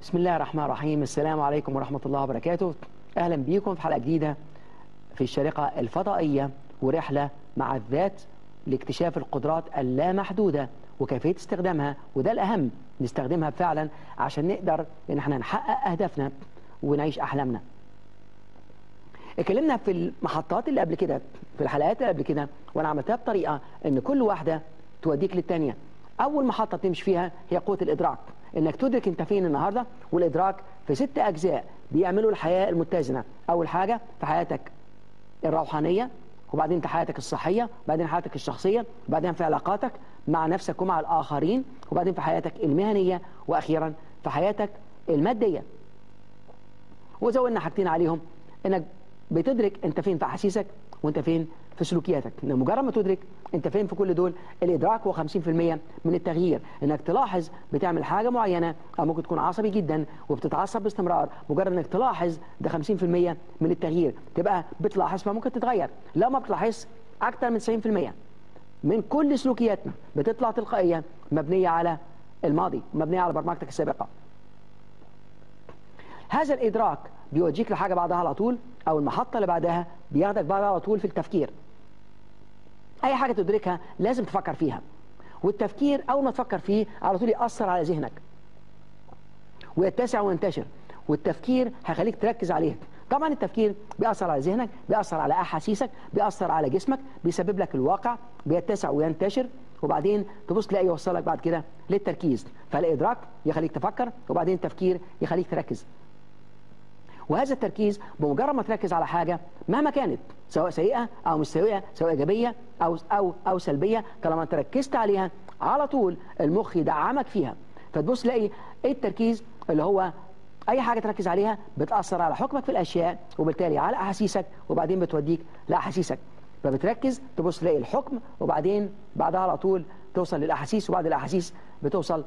بسم الله الرحمن الرحيم السلام عليكم ورحمة الله وبركاته أهلا بيكم في حلقة جديدة في الشارقة الفضائية ورحلة مع الذات لاكتشاف القدرات اللامحدودة وكيفية استخدامها وده الأهم نستخدمها فعلا عشان نقدر إن احنا نحقق أهدافنا ونعيش أحلامنا اتكلمنا في المحطات اللي قبل كده في الحلقات اللي قبل كده وانا عملتها بطريقه ان كل واحده توديك للثانيه اول محطه تمشي فيها هي قوه الادراك انك تدرك انت فين النهارده والادراك في ست اجزاء بيعملوا الحياه المتزنه اول حاجه في حياتك الروحانيه وبعدين في حياتك الصحيه وبعدين حياتك الشخصيه وبعدين في علاقاتك مع نفسك ومع الاخرين وبعدين في حياتك المهنيه واخيرا في حياتك الماديه وزودنا حاجتين عليهم انك بتدرك انت فين في احاسيسك وانت فين في سلوكياتك ان مجرد ما تدرك انت فين في كل دول الادراك هو 50% من التغيير انك تلاحظ بتعمل حاجه معينه او ممكن تكون عصبي جدا وبتتعصب باستمرار مجرد انك تلاحظ ده 50% من التغيير تبقى بتلاحظ فممكن تتغير لا ما بتلاحظ اكتر من 90% من كل سلوكياتنا بتطلع تلقائيا مبنيه على الماضي مبنيه على برمجتك السابقه هذا الادراك بيوديك لحاجه بعدها على طول او المحطه اللي بعدها بياخدك بعدها على طول في التفكير اي حاجه تدركها لازم تفكر فيها والتفكير اول ما تفكر فيه على طول ياثر على ذهنك ويتسع وينتشر والتفكير هيخليك تركز عليه طبعا التفكير بيأثر على ذهنك بيأثر على أحاسيسك بيأثر على جسمك بيسبب لك الواقع بيتسع وينتشر وبعدين تبص تلاقي يوصلك بعد كده للتركيز فالإدراك يخليك تفكر وبعدين التفكير يخليك تركز وهذا التركيز بمجرد ما تركز على حاجة مهما كانت سواء سيئة أو مش سيئة سواء إيجابية أو, أو, أو سلبية طالما أنت ركزت عليها على طول المخ يدعمك فيها فتبص تلاقي إيه التركيز اللي هو أي حاجة تركز عليها بتأثر على حكمك في الأشياء وبالتالي على أحاسيسك وبعدين بتوديك لأحاسيسك فبتركز تبص تلاقي الحكم وبعدين بعدها على طول توصل للأحاسيس وبعد الأحاسيس بتوصل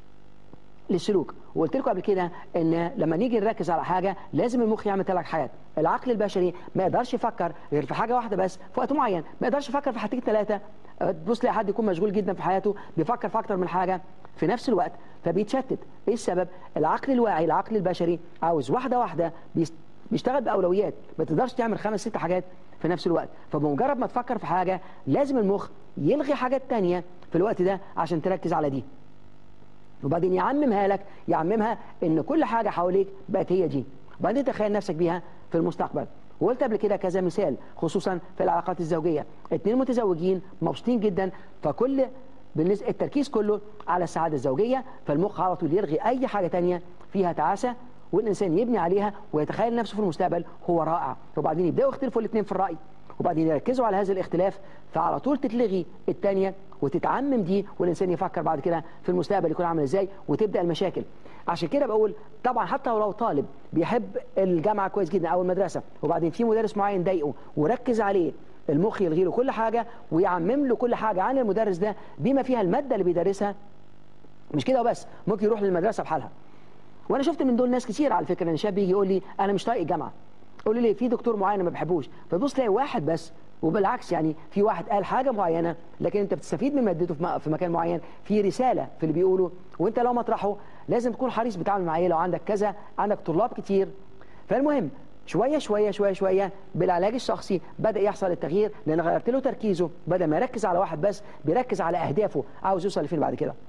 للسلوك وقلت لكم قبل كده ان لما نيجي نركز على حاجه لازم المخ يعمل ثلاث حاجات العقل البشري ما يقدرش يفكر غير في حاجه واحده بس في وقت معين ما يقدرش يفكر في حاجتين ثلاثه تبص تلاقي حد يكون مشغول جدا في حياته بيفكر في اكتر من حاجه في نفس الوقت فبيتشتت ايه السبب العقل الواعي العقل البشري عاوز واحده واحده بيشتغل باولويات ما تقدرش تعمل خمس ست حاجات في نفس الوقت فبمجرد ما تفكر في حاجه لازم المخ يلغي حاجات تانية في الوقت ده عشان تركز على دي وبعدين يعممها لك يعممها ان كل حاجه حواليك بقت هي دي وبعدين تخيل نفسك بيها في المستقبل وقلت قبل كده كذا مثال خصوصا في العلاقات الزوجيه اتنين متزوجين مبسوطين جدا فكل بالنسبه التركيز كله على السعاده الزوجيه فالمخ على طول يلغي اي حاجه تانية فيها تعاسه والانسان يبني عليها ويتخيل نفسه في المستقبل هو رائع وبعدين يبداوا يختلفوا الاثنين في الراي وبعدين يركزوا على هذا الاختلاف فعلى طول تتلغي الثانيه وتتعمم دي والانسان يفكر بعد كده في المستقبل يكون عامل ازاي وتبدا المشاكل عشان كده بقول طبعا حتى ولو طالب بيحب الجامعه كويس جدا او المدرسه وبعدين في مدرس معين ضايقه وركز عليه المخ يلغي له كل حاجه ويعمم له كل حاجه عن المدرس ده بما فيها الماده اللي بيدرسها مش كده وبس ممكن يروح للمدرسه بحالها وانا شفت من دول ناس كتير على فكره ان شاب بيجي يقول لي انا مش طايق الجامعه قول لي في دكتور معين ما بحبوش فتبص تلاقي واحد بس وبالعكس يعني في واحد قال حاجه معينه لكن انت بتستفيد من مادته في مكان معين في رساله في اللي بيقوله وانت لو مطرحه لازم تكون حريص بتعمل معاه لو عندك كذا عندك طلاب كتير فالمهم شويه شويه شويه شويه بالعلاج الشخصي بدا يحصل التغيير لان غيرت له تركيزه بدل ما يركز على واحد بس بيركز على اهدافه عاوز يوصل لفين بعد كده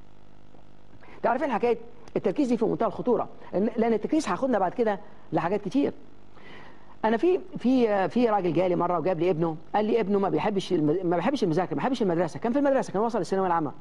تعرفين حكايه التركيز دي في منتهى الخطوره لان التركيز هياخدنا بعد كده لحاجات كتير انا في في في راجل جالي مره وجاب لي ابنه قال لي ابنه ما بيحبش ما بيحبش المذاكره ما بيحبش المدرسه كان في المدرسه كان وصل الثانويه العامه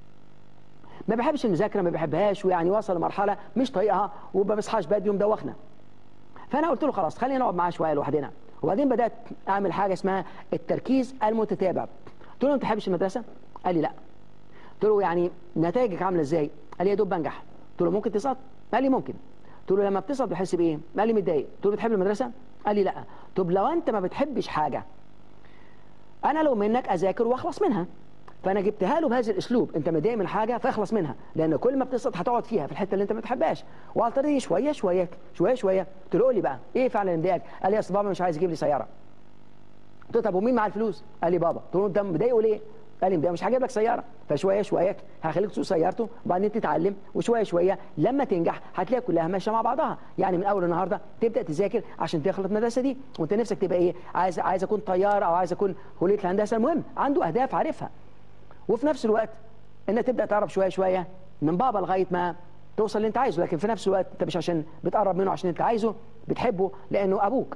ما بيحبش المذاكره ما بيحبهاش ويعني وصل لمرحله مش طايقها وما بيصحاش بدري ومدوخنا فانا قلت له خلاص خلينا نقعد معاه شويه لوحدنا وبعدين بدات اعمل حاجه اسمها التركيز المتتابع قلت له انت ما بتحبش المدرسه قال لي لا قلت له يعني نتائجك عامله ازاي قال لي يا دوب بنجح قلت له ممكن تسقط قال لي ممكن قلت له لما بتسقط بتحس بايه قال لي متضايق قلت له بتحب المدرسه قال لي لا طب لو انت ما بتحبش حاجه انا لو منك اذاكر واخلص منها فانا جبتها له بهذا الاسلوب انت متضايق من حاجه فاخلص منها لان كل ما بتسقط هتقعد فيها في الحته اللي انت ما بتحبهاش وعلى الطريق شويه شويه شويه شويه قلت له قول لي بقى ايه فعلا اللي مضايقك قال لي اصل بابا مش عايز يجيب لي سياره قلت له طب ومين معاه الفلوس قال لي بابا قلت له انت مضايقه ليه قال لي ده مش هجيب لك سياره فشويه شويه هخليك تسوق سيارته وبعدين تتعلم وشويه شويه لما تنجح هتلاقي كلها ماشيه مع بعضها يعني من اول النهارده تبدا تذاكر عشان تخلط المدرسه دي وانت نفسك تبقى ايه عايز عايز اكون طيار او عايز اكون كليه الهندسه المهم عنده اهداف عارفها وفي نفس الوقت انك تبدا تعرف شويه شويه من بابا لغايه ما توصل اللي انت عايزه لكن في نفس الوقت انت مش عشان بتقرب منه عشان انت عايزه بتحبه لانه ابوك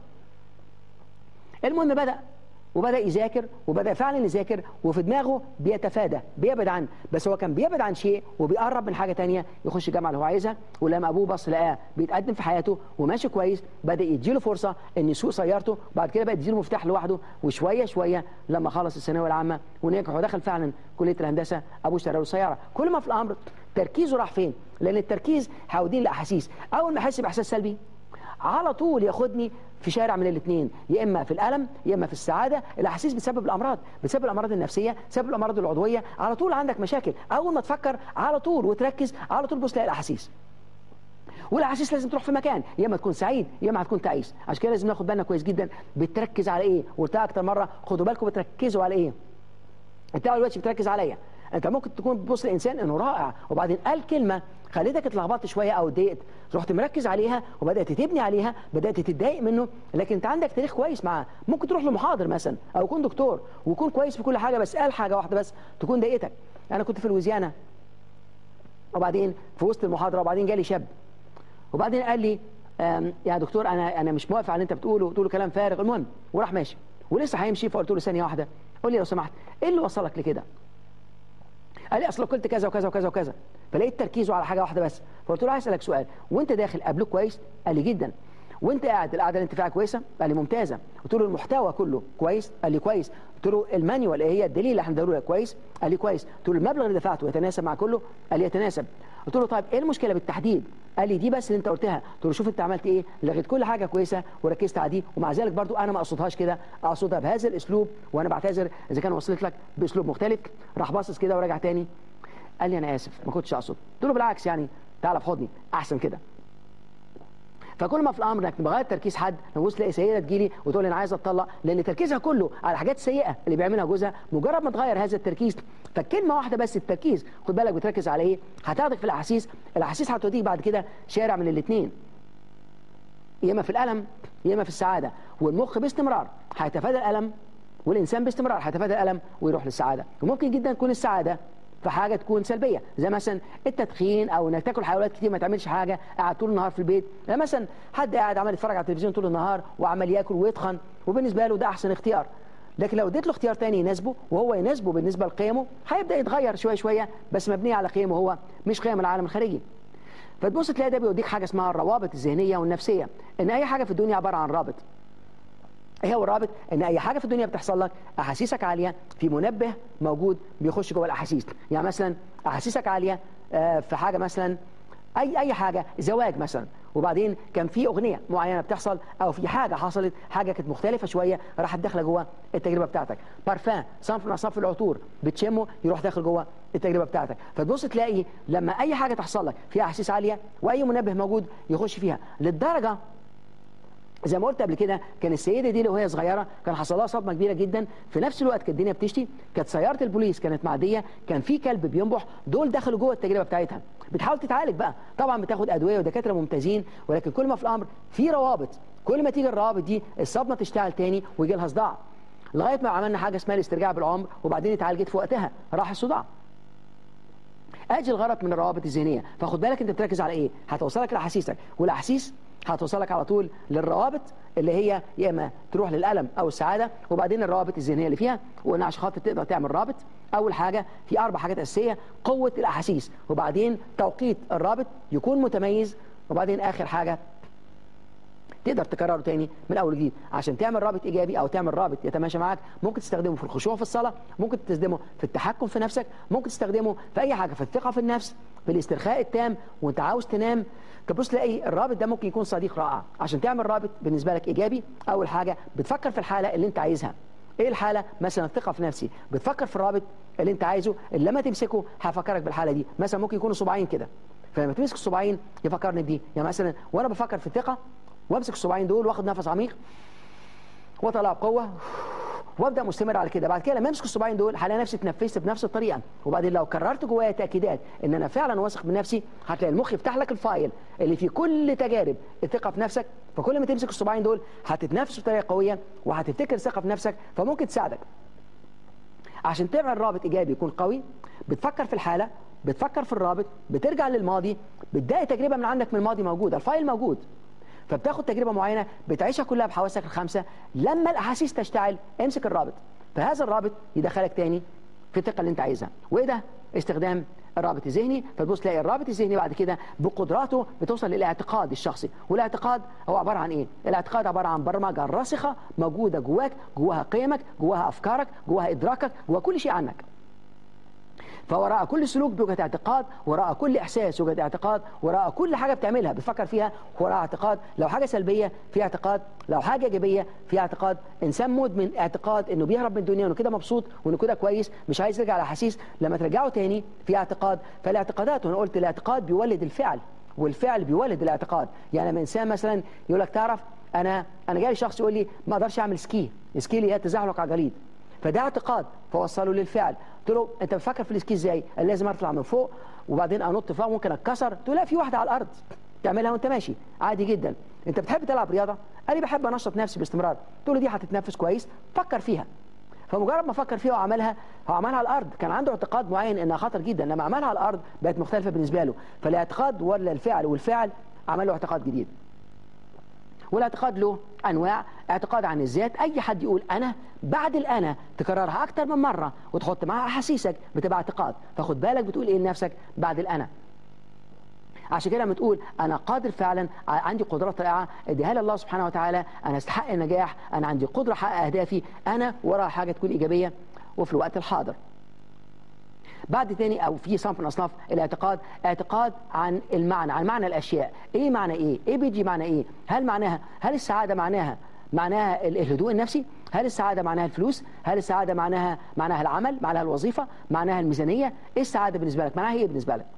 المهم بدا وبدا يذاكر وبدا فعلا يذاكر وفي دماغه بيتفادى بيبعد عن بس هو كان بيبعد عن شيء وبيقرب من حاجه تانية يخش الجامعه اللي هو عايزها ولما ابوه بص لقاه بيتقدم في حياته وماشي كويس بدا يديله فرصه ان يسوق سيارته وبعد كده بقى يديله مفتاح لوحده وشويه شويه لما خلص الثانويه العامه ونجح ودخل فعلا كليه الهندسه ابوه اشترى له سياره كل ما في الامر تركيزه راح فين لان التركيز هيوديه لاحاسيس اول ما يحس باحساس سلبي على طول ياخدني في شارع من الاثنين يا اما في الالم يا اما في السعاده الاحاسيس بتسبب الامراض بتسبب الامراض النفسيه بتسبب الامراض العضويه على طول عندك مشاكل اول ما تفكر على طول وتركز على طول بص تلاقي الاحاسيس والاحاسيس لازم تروح في مكان يا اما تكون سعيد يا اما هتكون تعيس عشان كده لازم ناخد بالنا كويس جدا بتركز على ايه وقلتها اكتر مره خدوا بالكم بتركزوا على ايه انت دلوقتي بتركز عليا انت ممكن تكون بتبص لانسان انه رائع وبعدين قال كلمه خليتك اتلخبطت شويه او اتضايقت رحت مركز عليها وبدات تبني عليها بدات تتضايق منه لكن انت عندك تاريخ كويس معاه ممكن تروح لمحاضر مثلا او يكون دكتور ويكون كويس في كل حاجه بس قال حاجه واحده بس تكون ضايقتك انا كنت في لويزيانا وبعدين في وسط المحاضره وبعدين جالي شاب وبعدين قال لي يا دكتور انا انا مش موافق على اللي انت بتقوله قلت له كلام فارغ المهم وراح ماشي ولسه هيمشي فقلت له ثانيه واحده قول لي لو سمحت ايه اللي وصلك لكده قال لي اصل قلت كذا وكذا وكذا وكذا فلقيت تركيزه على حاجه واحده بس فقلت له عايز اسالك سؤال وانت داخل قابلوك كويس قال لي جدا وانت قاعد القعده اللي انت فيها كويسه قال لي ممتازه قلت له المحتوى كله كويس قال لي كويس قلت له المانيوال ايه هي الدليل اللي احنا له كويس قال لي كويس قلت له المبلغ اللي دفعته يتناسب مع كله قال لي يتناسب قلت له طيب ايه المشكله بالتحديد قال لي دي بس اللي انت قلتها قلت له شوف انت عملت ايه لغيت كل حاجه كويسه وركزت على دي ومع ذلك برضو انا ما اقصدهاش كده اقصدها بهذا الاسلوب وانا بعتذر اذا كان وصلت لك باسلوب مختلف راح باصص كده ورجع تاني قال لي انا اسف ما كنتش اقصد قلت له بالعكس يعني تعالى في حضني احسن كده فكل ما في الامر انك تغير تركيز حد نبص تلاقي سيده تجيلي وتقول لي انا عايز اتطلق لان تركيزها كله على الحاجات السيئه اللي بيعملها جوزها مجرد ما تغير هذا التركيز فكلمه واحده بس التركيز خد بالك بتركز على ايه هتاخدك في الاحاسيس الاحاسيس هتوديك بعد كده شارع من الاثنين يا اما في الالم يا اما في السعاده والمخ باستمرار هيتفادى الالم والانسان باستمرار هيتفادى الالم ويروح للسعاده وممكن جدا تكون السعاده في حاجه تكون سلبيه زي مثلا التدخين او انك تاكل حيوانات كتير ما تعملش حاجه قاعد طول النهار في البيت يعني مثلا حد قاعد عمال يتفرج على التلفزيون طول النهار وعمال ياكل ويتخن وبالنسبه له ده احسن اختيار لكن لو اديت له اختيار تاني يناسبه وهو يناسبه بالنسبه لقيمه هيبدا يتغير شويه شويه بس مبنيه على قيمه هو مش قيم العالم الخارجي فتبص تلاقي ده بيوديك حاجه اسمها الروابط الذهنيه والنفسيه ان اي حاجه في الدنيا عباره عن رابط ايه هو الرابط ان اي حاجه في الدنيا بتحصل لك احاسيسك عاليه في منبه موجود بيخش جوه الاحاسيس يعني مثلا احاسيسك عاليه في حاجه مثلا اي اي حاجه زواج مثلا وبعدين كان في اغنيه معينه بتحصل او في حاجه حصلت حاجه كانت مختلفه شويه راحت داخله جوه التجربه بتاعتك بارفان صنف من اصناف العطور بتشمه يروح داخل جوه التجربه بتاعتك فتبص تلاقي لما اي حاجه تحصل لك فيها احاسيس عاليه واي منبه موجود يخش فيها للدرجه زي ما قلت قبل كده كان السيده دي وهي صغيره كان حصل لها صدمه كبيره جدا في نفس الوقت كانت الدنيا بتشتي كانت سياره البوليس كانت معديه كان في كلب بينبح دول دخلوا جوه التجربه بتاعتها بتحاول تتعالج بقى طبعا بتاخد ادويه ودكاتره ممتازين ولكن كل ما في الامر في روابط كل ما تيجي الروابط دي الصدمه تشتغل تاني ويجي لها صداع لغايه ما عملنا حاجه اسمها الاسترجاع بالعمر وبعدين اتعالجت في وقتها راح الصداع اجي الغرض من الروابط الذهنيه فخد بالك انت بتركز على ايه هتوصلك لاحاسيسك والاحاسيس هتوصلك على طول للروابط اللي هي يا اما تروح للالم او السعاده وبعدين الروابط الذهنيه اللي فيها وان عشان خاطر تقدر تعمل رابط اول حاجه في اربع حاجات اساسيه قوه الاحاسيس وبعدين توقيت الرابط يكون متميز وبعدين اخر حاجه تقدر تكرره تاني من اول جديد عشان تعمل رابط ايجابي او تعمل رابط يتماشى معاك ممكن تستخدمه في الخشوع في الصلاه ممكن تستخدمه في التحكم في نفسك ممكن تستخدمه في اي حاجه في الثقه في النفس في الاسترخاء التام وانت عاوز تنام تبص تلاقي الرابط ده ممكن يكون صديق رائع عشان تعمل رابط بالنسبه لك ايجابي اول حاجه بتفكر في الحاله اللي انت عايزها ايه الحاله مثلا الثقه في نفسي بتفكر في الرابط اللي انت عايزه اللي لما تمسكه هيفكرك بالحاله دي مثلا ممكن يكونوا صباعين كده فلما تمسك الصباعين يفكرني بدي يعني مثلا وانا بفكر في الثقه وامسك الصباعين دول واخد نفس عميق واطلع بقوه وابدا مستمر على كده بعد كده لما امسك الصباعين دول هلاقي نفسي اتنفست بنفس الطريقه وبعدين لو كررت جوايا تاكيدات ان انا فعلا واثق من نفسي هتلاقي المخ يفتح لك الفايل اللي فيه كل تجارب الثقه في نفسك فكل ما تمسك الصباعين دول هتتنفس بطريقه قويه وهتفتكر ثقه في نفسك فممكن تساعدك عشان تعمل رابط ايجابي يكون قوي بتفكر في الحاله بتفكر في الرابط بترجع للماضي بتلاقي تجربه من عندك من الماضي موجوده الفايل موجود فبتاخد تجربه معينه بتعيشها كلها بحواسك الخمسه لما الاحاسيس تشتعل امسك الرابط فهذا الرابط يدخلك تاني في الثقه اللي انت عايزها وايه ده استخدام الرابط الذهني فتبص تلاقي الرابط الذهني بعد كده بقدراته بتوصل للاعتقاد الشخصي والاعتقاد هو عباره عن ايه الاعتقاد عباره عن برمجه راسخه موجوده جواك جواها قيمك جواها افكارك جواها ادراكك جوا كل شيء عنك فوراء كل سلوك بيوجد اعتقاد وراء كل احساس يوجد اعتقاد وراء كل حاجه بتعملها بتفكر فيها وراء اعتقاد لو حاجه سلبيه في اعتقاد لو حاجه ايجابيه في اعتقاد انسان مدمن اعتقاد انه بيهرب من الدنيا وانه كده مبسوط وانه كده كويس مش عايز يرجع لاحاسيس لما ترجعه تاني في اعتقاد فالاعتقادات وانا قلت الاعتقاد بيولد الفعل والفعل بيولد الاعتقاد يعني لما انسان مثلا يقول لك تعرف انا انا جالي شخص يقول لي ما اقدرش اعمل سكي سكي اللي هي تزحلق على الجليد فده اعتقاد فوصله للفعل قلت له انت بتفكر في السكي ازاي قال لازم اطلع من فوق وبعدين انط فوق ممكن اتكسر قلت له لا في واحده على الارض تعملها وانت ماشي عادي جدا انت بتحب تلعب رياضه قال لي بحب انشط نفسي باستمرار قلت له دي هتتنفس كويس فكر فيها فمجرد ما فكر فيها وعملها هو عملها على الارض كان عنده اعتقاد معين انها خطر جدا لما عملها على الارض بقت مختلفه بالنسبه له فالاعتقاد ولا الفعل والفعل عمل له اعتقاد جديد والاعتقاد له انواع اعتقاد عن الذات اي حد يقول انا بعد الانا تكررها اكتر من مره وتحط معاها احاسيسك بتبقى اعتقاد فخد بالك بتقول ايه لنفسك بعد الانا عشان كده لما تقول انا قادر فعلا عندي قدرات رائعه اديها لي الله سبحانه وتعالى انا استحق النجاح انا عندي قدره احقق اهدافي انا وراء حاجه تكون ايجابيه وفي الوقت الحاضر بعد تاني او في صنف من اصناف الاعتقاد اعتقاد عن المعنى عن معنى الاشياء ايه معنى ايه ايه بيجي معنى ايه هل معناها هل السعاده معناها معناها الهدوء النفسي هل السعادة معناها الفلوس هل السعادة معناها معناها العمل معناها الوظيفة معناها الميزانية ايه السعادة بالنسبة لك معناها ايه بالنسبة لك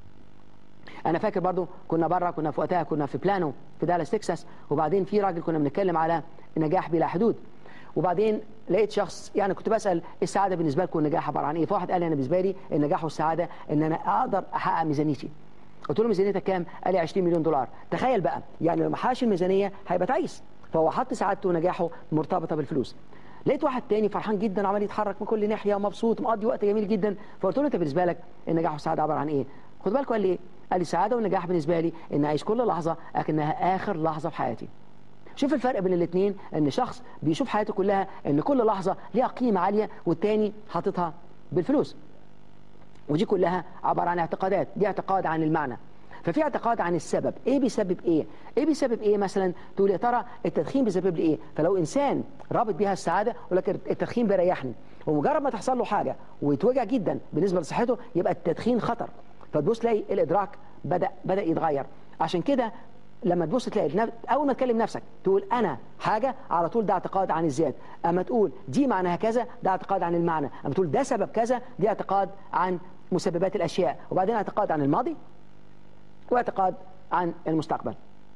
انا فاكر برضو كنا بره كنا في وقتها كنا في بلانو في دالاس تكساس وبعدين في راجل كنا بنتكلم على نجاح بلا حدود وبعدين لقيت شخص يعني كنت بسال السعاده بالنسبه لكم النجاح عباره عن ايه؟ فواحد قال لي انا بالنسبه لي النجاح والسعاده ان انا اقدر احقق ميزانيتي. قلت له ميزانيتك كام؟ قال لي 20 مليون دولار. تخيل بقى يعني لو ما حققش الميزانيه هيبقى تعيس. فهو حط سعادته ونجاحه مرتبطه بالفلوس. لقيت واحد تاني فرحان جدا عمال يتحرك من كل ناحيه ومبسوط مقضي وقت جميل جدا فقلت له انت بالنسبه لك النجاح والسعاده عباره عن ايه؟ خد بالك قال لي ايه؟ قال لي السعاده والنجاح بالنسبه لي ان اعيش كل لحظه اكنها اخر لحظه في حياتي. شوف الفرق بين الاثنين ان شخص بيشوف حياته كلها ان كل لحظة ليها قيمة عالية والتاني حاططها بالفلوس ودي كلها عبارة عن اعتقادات دي اعتقاد عن المعنى ففي اعتقاد عن السبب ايه بيسبب ايه ايه بيسبب ايه مثلا تقول يا ترى التدخين بيسبب لي ايه فلو انسان رابط بيها السعاده يقول لك التدخين بيريحني ومجرد ما تحصل له حاجه ويتوجع جدا بالنسبه لصحته يبقى التدخين خطر فتبص تلاقي الادراك بدا بدا يتغير عشان كده لما تبص تلاقي اول ما تكلم نفسك تقول انا حاجه على طول ده اعتقاد عن الذات اما تقول دي معناها كذا ده اعتقاد عن المعنى اما تقول ده سبب كذا دي اعتقاد عن مسببات الاشياء وبعدين اعتقاد عن الماضي واعتقاد عن المستقبل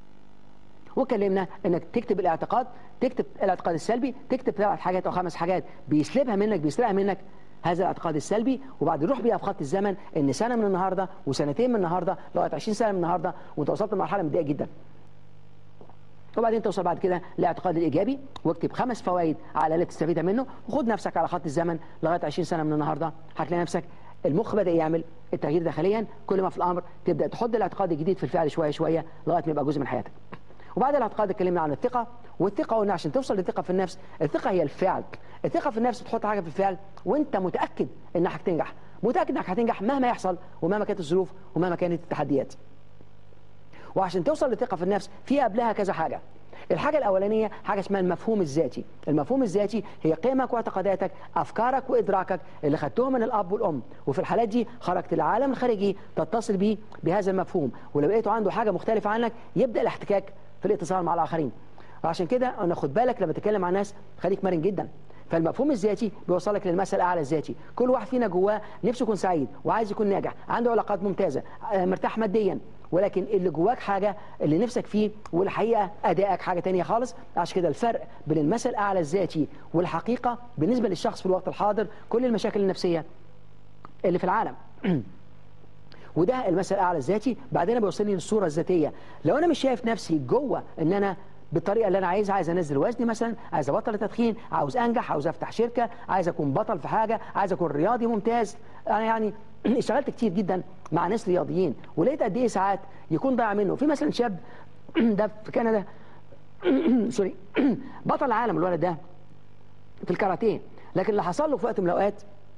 وكلمنا انك تكتب الاعتقاد تكتب الاعتقاد السلبي تكتب ثلاث حاجات او خمس حاجات بيسلبها منك بيسرقها منك هذا الاعتقاد السلبي وبعد يروح بيها في خط الزمن ان سنه من النهارده وسنتين من النهارده لغايه 20 سنه من النهارده وانت وصلت لمرحله متضايقه جدا وبعدين توصل بعد كده لاعتقاد الايجابي واكتب خمس فوائد على اللي تستفيدها منه وخد نفسك على خط الزمن لغايه 20 سنه من النهارده هتلاقي نفسك المخ بدا يعمل التغيير داخليا كل ما في الامر تبدا تحط الاعتقاد الجديد في الفعل شويه شويه لغايه ما يبقى جزء من حياتك وبعد الاعتقاد اتكلمنا عن الثقه والثقه قلنا عشان توصل للثقه في النفس الثقه هي الفعل الثقه في النفس تحط حاجه في الفعل وانت متاكد انك هتنجح متاكد انك هتنجح مهما يحصل ومهما كانت الظروف ومهما كانت التحديات وعشان توصل للثقه في النفس في قبلها كذا حاجه الحاجة الأولانية حاجة اسمها المفهوم الذاتي المفهوم الذاتي هي قيمك واعتقاداتك أفكارك وإدراكك اللي خدتهم من الأب والأم وفي الحالات دي خرجت العالم الخارجي تتصل بيه بهذا المفهوم ولو لقيته عنده حاجة مختلفة عنك يبدأ الاحتكاك في الاتصال مع الآخرين وعشان كده أنا خد بالك لما تتكلم مع ناس خليك مرن جدا فالمفهوم الذاتي بيوصلك للمثل الاعلى الذاتي كل واحد فينا جواه نفسه يكون سعيد وعايز يكون ناجح عنده علاقات ممتازه آه، مرتاح ماديا ولكن اللي جواك حاجة اللي نفسك فيه والحقيقة أدائك حاجة تانية خالص عشان كده الفرق بين المثل الأعلى الذاتي والحقيقة بالنسبة للشخص في الوقت الحاضر كل المشاكل النفسية اللي في العالم وده المثل الاعلى الذاتي بعدين بيوصلني للصوره الذاتيه لو انا مش شايف نفسي جوه ان انا بالطريقه اللي انا عايزها عايز انزل وزني مثلا عايز ابطل التدخين عاوز انجح عاوز افتح شركه عايز اكون بطل في حاجه عايز اكون رياضي ممتاز انا يعني اشتغلت كتير جدا مع ناس رياضيين ولقيت قد ايه ساعات يكون ضايع منه في مثلا شاب ده في كندا سوري بطل العالم الولد ده في الكاراتيه لكن اللي حصل له في وقت من الاوقات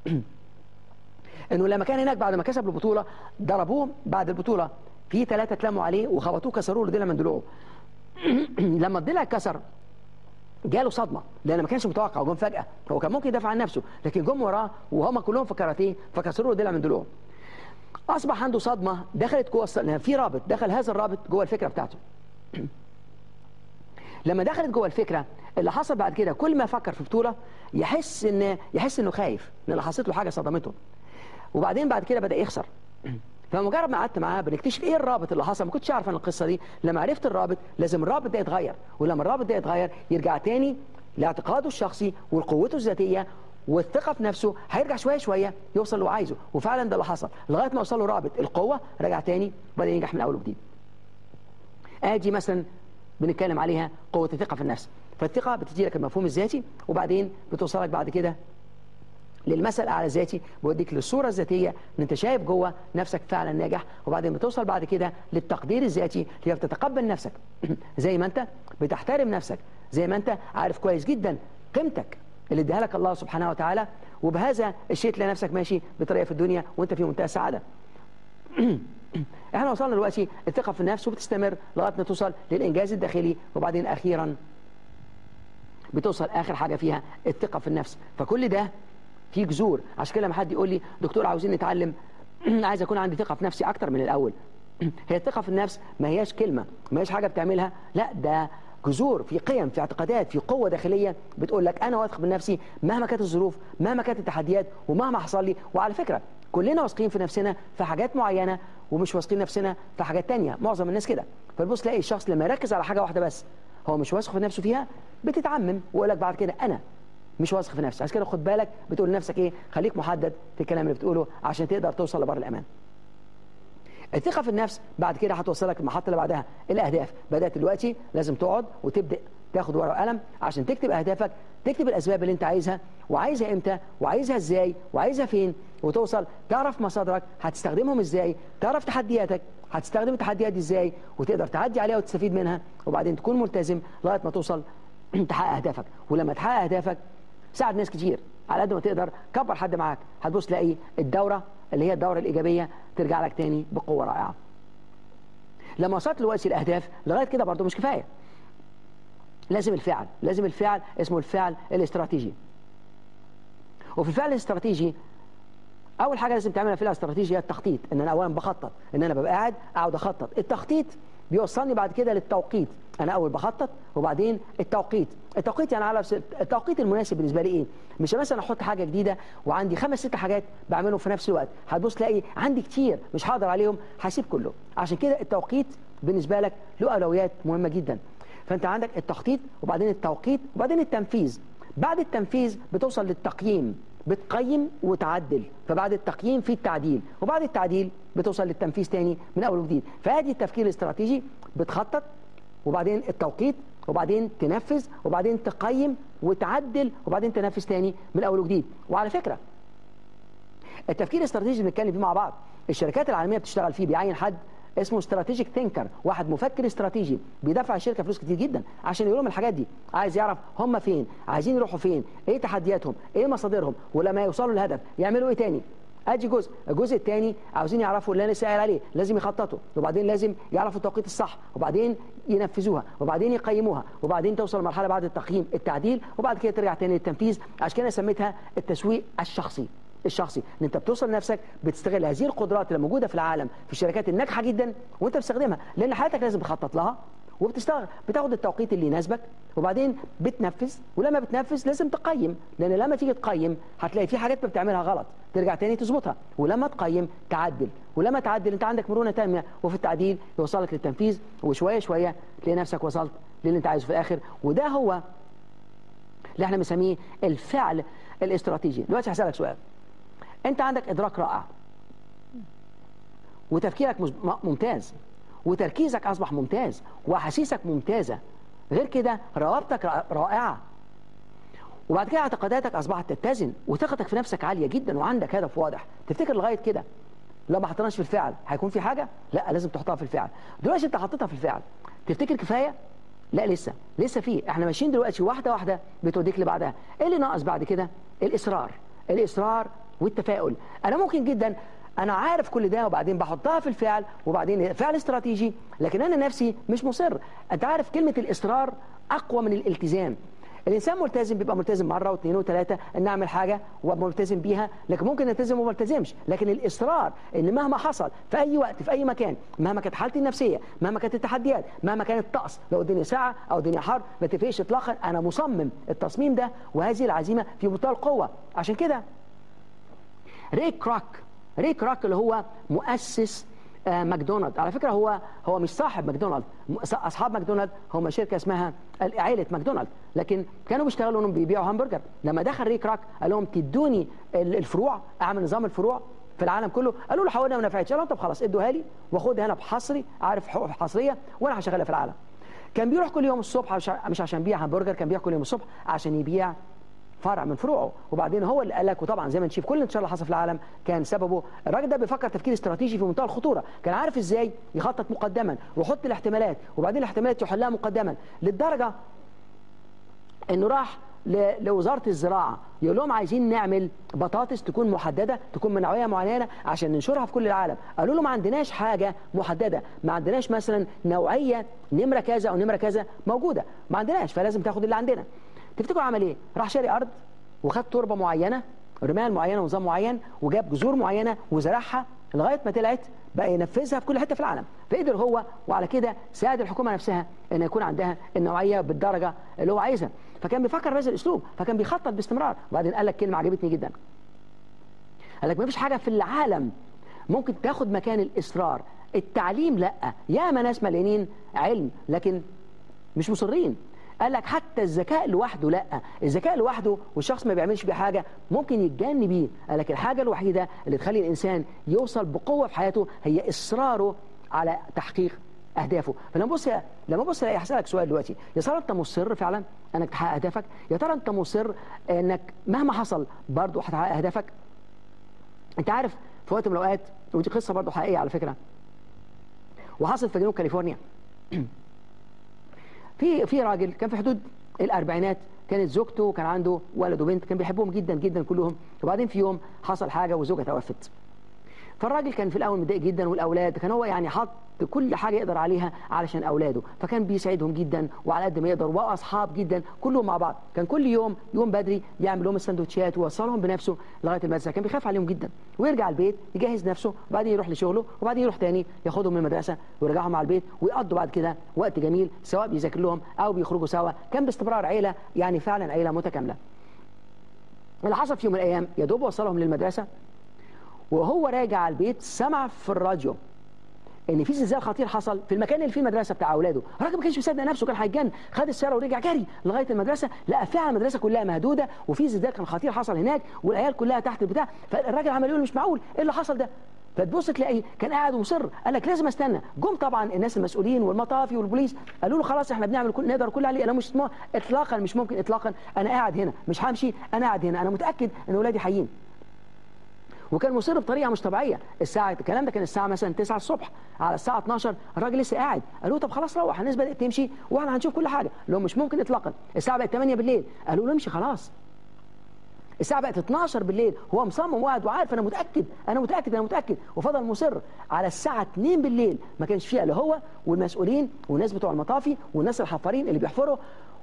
انه لما كان هناك بعد ما كسب البطوله ضربوه بعد البطوله في ثلاثه اتلموا عليه وخبطوه كسروه له ضلع من ضلوعه لما الضلع اتكسر جاله صدمه لان ما كانش متوقع وجم فجاه هو كان ممكن يدافع عن نفسه لكن جم وراه وهم كلهم في كاراتيه فكسروا له ضلع من ضلوعه اصبح عنده صدمه دخلت جوه في رابط دخل هذا الرابط جوه الفكره بتاعته لما دخلت جوه الفكره اللي حصل بعد كده كل ما فكر في بطوله يحس ان يحس انه خايف لان حصلت له حاجه صدمته وبعدين بعد كده بدا يخسر فمجرد ما قعدت معاه بنكتشف ايه الرابط اللي حصل ما كنتش اعرف عن القصه دي لما عرفت الرابط لازم الرابط ده يتغير ولما الرابط ده يتغير يرجع تاني لاعتقاده الشخصي ولقوته الذاتيه والثقه في نفسه هيرجع شويه شويه يوصل اللي هو عايزه وفعلا ده اللي حصل لغايه ما وصل له رابط القوه رجع تاني وبدا ينجح من اول وجديد ادي مثلا بنتكلم عليها قوه الثقه في النفس فالثقه بتدي لك المفهوم الذاتي وبعدين بتوصلك بعد كده للمثل الاعلى الذاتي بوديك للصوره الذاتيه ان انت شايف جوه نفسك فعلا ناجح وبعدين بتوصل بعد كده للتقدير الذاتي اللي بتتقبل نفسك زي ما انت بتحترم نفسك زي ما انت عارف كويس جدا قيمتك اللي اديها لك الله سبحانه وتعالى وبهذا الشيء تلاقي نفسك ماشي بطريقه في الدنيا وانت في منتهى السعاده احنا وصلنا دلوقتي الثقه في النفس وبتستمر لغايه ما توصل للانجاز الداخلي وبعدين اخيرا بتوصل اخر حاجه فيها الثقه في النفس فكل ده في جذور عشان كده لما حد يقول لي دكتور عاوزين نتعلم عايز اكون عندي ثقه في نفسي اكتر من الاول هي الثقه في النفس ما هياش كلمه ما هياش حاجه بتعملها لا ده جذور في قيم في اعتقادات في قوه داخليه بتقول لك انا واثق من نفسي مهما كانت الظروف مهما كانت التحديات ومهما حصل لي وعلى فكره كلنا واثقين في نفسنا في حاجات معينه ومش واثقين نفسنا في حاجات تانية معظم الناس كده فتبص تلاقي الشخص لما يركز على حاجه واحده بس هو مش واثق في نفسه فيها بتتعمم ويقول لك بعد كده انا مش واثق في نفسك عشان كده خد بالك بتقول لنفسك ايه خليك محدد في الكلام اللي بتقوله عشان تقدر توصل لبر الامان الثقه في النفس بعد كده هتوصلك المحطه اللي بعدها الاهداف بدات دلوقتي لازم تقعد وتبدا تاخد ورقه وقلم عشان تكتب اهدافك تكتب الاسباب اللي انت عايزها وعايزها امتى وعايزها ازاي وعايزها فين وتوصل تعرف مصادرك هتستخدمهم ازاي تعرف تحدياتك هتستخدم التحديات دي ازاي وتقدر تعدي عليها وتستفيد منها وبعدين تكون ملتزم لغايه ما توصل تحقق اهدافك ولما تحقق اهدافك ساعد ناس كتير على قد ما تقدر كبر حد معاك هتبص تلاقي الدوره اللي هي الدوره الايجابيه ترجع لك تاني بقوه رائعه لما وصلت دلوقتي الاهداف لغايه كده برضه مش كفايه لازم الفعل لازم الفعل اسمه الفعل الاستراتيجي وفي الفعل الاستراتيجي اول حاجه لازم تعملها في الاستراتيجي هي التخطيط ان انا اولا بخطط ان انا ببقى قاعد اقعد اخطط التخطيط بيوصلني بعد كده للتوقيت انا اول بخطط وبعدين التوقيت التوقيت يعني على التوقيت المناسب بالنسبه لي ايه مش مثلا احط حاجه جديده وعندي خمس ست حاجات بعملهم في نفس الوقت هتبص تلاقي عندي كتير مش هقدر عليهم هسيب كله عشان كده التوقيت بالنسبه لك له اولويات مهمه جدا فانت عندك التخطيط وبعدين التوقيت وبعدين التنفيذ بعد التنفيذ بتوصل للتقييم بتقيم وتعدل فبعد التقييم في التعديل وبعد التعديل بتوصل للتنفيذ تاني من اول وجديد فادي التفكير الاستراتيجي بتخطط وبعدين التوقيت وبعدين تنفذ وبعدين تقيم وتعدل وبعدين تنفذ تاني من اول وجديد وعلى فكره التفكير الاستراتيجي اللي بنتكلم فيه مع بعض الشركات العالميه بتشتغل فيه بيعين حد اسمه استراتيجيك ثينكر واحد مفكر استراتيجي بيدفع الشركه فلوس كتير جدا عشان يقول لهم الحاجات دي عايز يعرف هم فين عايزين يروحوا فين ايه تحدياتهم ايه مصادرهم ولما يوصلوا للهدف يعملوا ايه تاني ادي جزء الجزء الثاني عاوزين يعرفوا اللي انا لسه قايل عليه لازم يخططوا وبعدين لازم يعرفوا التوقيت الصح وبعدين ينفذوها وبعدين يقيموها وبعدين توصل لمرحله بعد التقييم التعديل وبعد كده ترجع تاني للتنفيذ عشان كده سميتها التسويق الشخصي الشخصي ان انت بتوصل لنفسك بتستغل هذه القدرات اللي موجوده في العالم في الشركات الناجحه جدا وانت بتستخدمها لان حياتك لازم تخطط لها وبتشتغل بتاخد التوقيت اللي يناسبك وبعدين بتنفذ ولما بتنفذ لازم تقيم لان لما تيجي تقيم هتلاقي في حاجات بتعملها غلط ترجع تاني تظبطها ولما تقيم تعدل ولما تعدل انت عندك مرونه تامه وفي التعديل يوصلك للتنفيذ وشويه شويه تلاقي نفسك وصلت للي انت عايزه في الاخر وده هو اللي احنا بنسميه الفعل الاستراتيجي دلوقتي هسالك سؤال انت عندك ادراك رائع وتفكيرك ممتاز وتركيزك اصبح ممتاز واحاسيسك ممتازه غير كده روابطك رائعه وبعد كده اعتقاداتك اصبحت تتزن وثقتك في نفسك عاليه جدا وعندك هدف واضح تفتكر لغايه كده لو ما حطيناش في الفعل هيكون في حاجه لا لازم تحطها في الفعل دلوقتي انت حطيتها في الفعل تفتكر كفايه لا لسه لسه في احنا ماشيين دلوقتي واحده واحده بتوديك اللي بعدها ايه اللي ناقص بعد كده الاصرار الاصرار والتفاؤل انا ممكن جدا انا عارف كل ده وبعدين بحطها في الفعل وبعدين فعل استراتيجي لكن انا نفسي مش مصر انت عارف كلمه الاصرار اقوى من الالتزام الانسان ملتزم بيبقى ملتزم مره واثنين وثلاثه ان اعمل حاجه وملتزم بيها لكن ممكن التزم وما التزمش لكن الاصرار ان مهما حصل في اي وقت في اي مكان مهما كانت حالتي النفسيه مهما كانت التحديات مهما كان الطقس لو الدنيا ساعه او الدنيا حر ما تفرقش اطلاقا انا مصمم التصميم ده وهذه العزيمه في منتهى القوه عشان كده ري كراك ري كراك اللي هو مؤسس آه، ماكدونالد على فكره هو هو مش صاحب ماكدونالد اصحاب ماكدونالد هم شركه اسمها عائله ماكدونالد لكن كانوا بيشتغلوا انهم بيبيعوا همبرجر لما دخل ري كراك قال لهم تدوني الفروع اعمل نظام الفروع في العالم كله قالوا له حاولنا ما نفعتش قال لهم طب خلاص ادوها لي واخدها انا بحصري عارف حقوق حصريه وانا هشغلها في العالم كان بيروح كل يوم الصبح مش عشان يبيع همبرجر كان بيروح كل يوم الصبح عشان يبيع فرع من فروعه وبعدين هو اللي قال لك وطبعا زي ما نشوف كل انتشار اللي حصل في العالم كان سببه الراجل ده بيفكر تفكير استراتيجي في منتهى الخطوره كان عارف ازاي يخطط مقدما ويحط الاحتمالات وبعدين الاحتمالات يحلها مقدما للدرجه انه راح لوزاره الزراعه يقول لهم عايزين نعمل بطاطس تكون محدده تكون من نوعيه معينه عشان ننشرها في كل العالم قالوا له ما عندناش حاجه محدده ما عندناش مثلا نوعيه نمره كذا او نمره كذا موجوده ما عندناش فلازم تاخد اللي عندنا تفتكروا عمل ايه راح شاري ارض وخد تربه معينه رمال معينه ونظام معين وجاب جذور معينه وزرعها لغايه ما طلعت بقى ينفذها في كل حته في العالم فقدر هو وعلى كده ساعد الحكومه نفسها ان يكون عندها النوعيه بالدرجه اللي هو عايزها فكان بيفكر بهذا الاسلوب فكان بيخطط باستمرار وبعدين قال لك كلمه عجبتني جدا قال لك ما فيش حاجه في العالم ممكن تاخد مكان الاصرار التعليم لا ياما ناس مليانين علم لكن مش مصرين قال لك حتى الذكاء لوحده لا الذكاء لوحده والشخص ما بيعملش بيه حاجه ممكن يتجن بيه قال لك الحاجه الوحيده اللي تخلي الانسان يوصل بقوه في حياته هي اصراره على تحقيق اهدافه فلما بص لما بص الاقي هسالك سؤال دلوقتي يا ترى انت مصر فعلا انك تحقق اهدافك يا ترى انت مصر انك مهما حصل برضه هتحقق اهدافك انت عارف في وقت من الاوقات ودي قصه برضه حقيقيه على فكره وحصلت في جنوب كاليفورنيا في في راجل كان في حدود الاربعينات كانت زوجته وكان عنده ولد وبنت كان بيحبهم جدا جدا كلهم وبعدين في يوم حصل حاجه وزوجها توفت فالراجل كان في الاول متضايق جدا والاولاد كان هو يعني حط كل حاجه يقدر عليها علشان اولاده فكان بيسعدهم جدا وعلى قد ما يقدر واصحاب جدا كلهم مع بعض كان كل يوم يوم بدري يعمل لهم السندوتشات ويوصلهم بنفسه لغايه المدرسه كان بيخاف عليهم جدا ويرجع البيت يجهز نفسه وبعدين يروح لشغله وبعدين يروح تاني ياخدهم من المدرسه ويرجعهم على البيت ويقضوا بعد كده وقت جميل سواء بيذاكر لهم او بيخرجوا سوا كان باستمرار عيله يعني فعلا عيله متكامله اللي حصل في يوم من الايام يا دوب وصلهم للمدرسه وهو راجع على البيت سمع في الراديو ان في زلزال خطير حصل في المكان اللي فيه المدرسه بتاع اولاده الراجل ما كانش مصدق نفسه كان هيتجن خد السياره ورجع جري لغايه المدرسه لقى فعلا المدرسه كلها مهدوده وفي زلزال كان خطير حصل هناك والعيال كلها تحت البتاع فالراجل عمال يقول مش معقول ايه اللي حصل ده فتبص تلاقي كان قاعد ومصر قال لك لازم استنى جم طبعا الناس المسؤولين والمطافي والبوليس قالوا له خلاص احنا بنعمل كل نقدر كل عليه انا مش اطلاقا مش ممكن اطلاقا انا قاعد هنا مش همشي انا قاعد هنا انا متاكد ان اولادي حيين وكان مصر بطريقه مش طبيعيه الساعه الكلام ده كان الساعه مثلا 9 الصبح على الساعه 12 الراجل لسه قاعد قالوا طب خلاص روح الناس بدات تمشي واحنا هنشوف كل حاجه لو مش ممكن اطلاقا الساعه بقت 8 بالليل قالوا له امشي خلاص الساعه بقت 12 بالليل هو مصمم وقاعد وعارف انا متاكد انا متاكد انا متاكد وفضل مصر على الساعه 2 بالليل ما كانش فيها الا هو والمسؤولين والناس بتوع المطافي والناس الحفارين اللي بيحفروا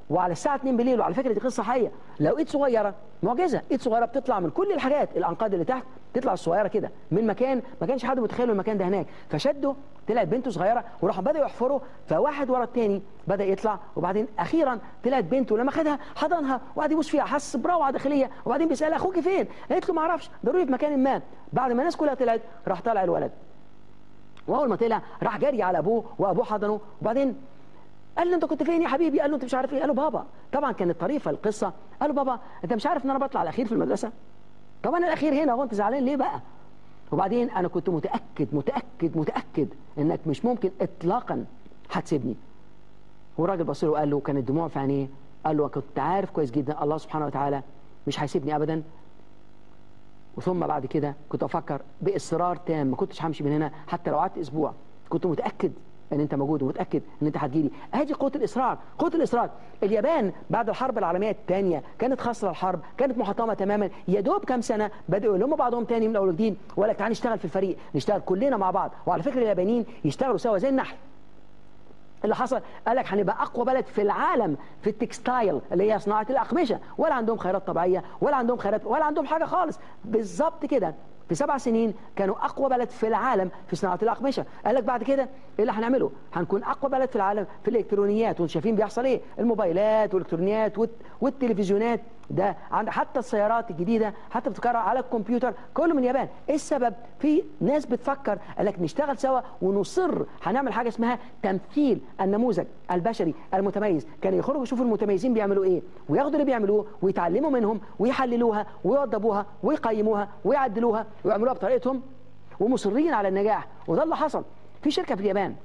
وعلى الساعه 2 بالليل وعلى فكره دي قصه حقيقيه لو ايد صغيره معجزه ايد صغيره بتطلع من كل الحاجات الانقاض اللي تحت تطلع الصغيره كده من مكان ما كانش حد متخيل المكان ده هناك فشدوا طلعت بنته صغيره وراحوا بداوا يحفروا فواحد ورا الثاني بدا يطلع وبعدين اخيرا طلعت بنته لما خدها حضنها وقعد يبوس فيها حس بروعه داخليه وبعدين بيسال اخوك فين قالت له ما اعرفش ضروري في مكان ما بعد ما الناس كلها طلعت راح طالع الولد واول ما طلع راح جري على ابوه وابوه حضنه وبعدين قال له انت كنت فين يا حبيبي قال له انت مش عارف ايه قال له بابا طبعا كانت طريفه القصه قال له بابا انت مش عارف ان انا بطلع الاخير في المدرسه طب انا الاخير هنا هو انت زعلان ليه بقى وبعدين انا كنت متاكد متاكد متاكد انك مش ممكن اطلاقا هتسيبني والراجل بص له وقال له كانت دموع في عينيه قال له كنت عارف كويس جدا الله سبحانه وتعالى مش هيسيبني ابدا وثم بعد كده كنت افكر باصرار تام ما كنتش همشي من هنا حتى لو قعدت اسبوع كنت متاكد ان انت موجود ومتاكد ان انت هتجيلي ادي قوه الاصرار قوه الاصرار اليابان بعد الحرب العالميه الثانيه كانت خاسره الحرب كانت محطمه تماما يا دوب كام سنه بداوا يلموا بعضهم تاني من اول وجديد ولا تعالى نشتغل في الفريق نشتغل كلنا مع بعض وعلى فكره اليابانيين يشتغلوا سوا زي النحل اللي حصل قال لك هنبقى اقوى بلد في العالم في التكستايل اللي هي صناعه الاقمشه ولا عندهم خيرات طبيعيه ولا عندهم خيرات ولا عندهم حاجه خالص بالظبط كده في سبع سنين كانوا اقوى بلد في العالم في صناعه الاقمشه قال لك بعد كده ايه اللي هنعمله هنكون اقوى بلد في العالم في الالكترونيات وانتم شايفين بيحصل ايه الموبايلات والالكترونيات والتلفزيونات ده عند حتى السيارات الجديده حتى بتتكرر على الكمبيوتر كله من اليابان ايه السبب في ناس بتفكر قال لك نشتغل سوا ونصر هنعمل حاجه اسمها تمثيل النموذج البشري المتميز كانوا يخرجوا يشوفوا المتميزين بيعملوا ايه وياخدوا اللي بيعملوه ويتعلموا منهم ويحللوها ويوضبوها ويقيموها ويعدلوها ويعملوها بطريقتهم ومصرين على النجاح وده اللي حصل في شركه في اليابان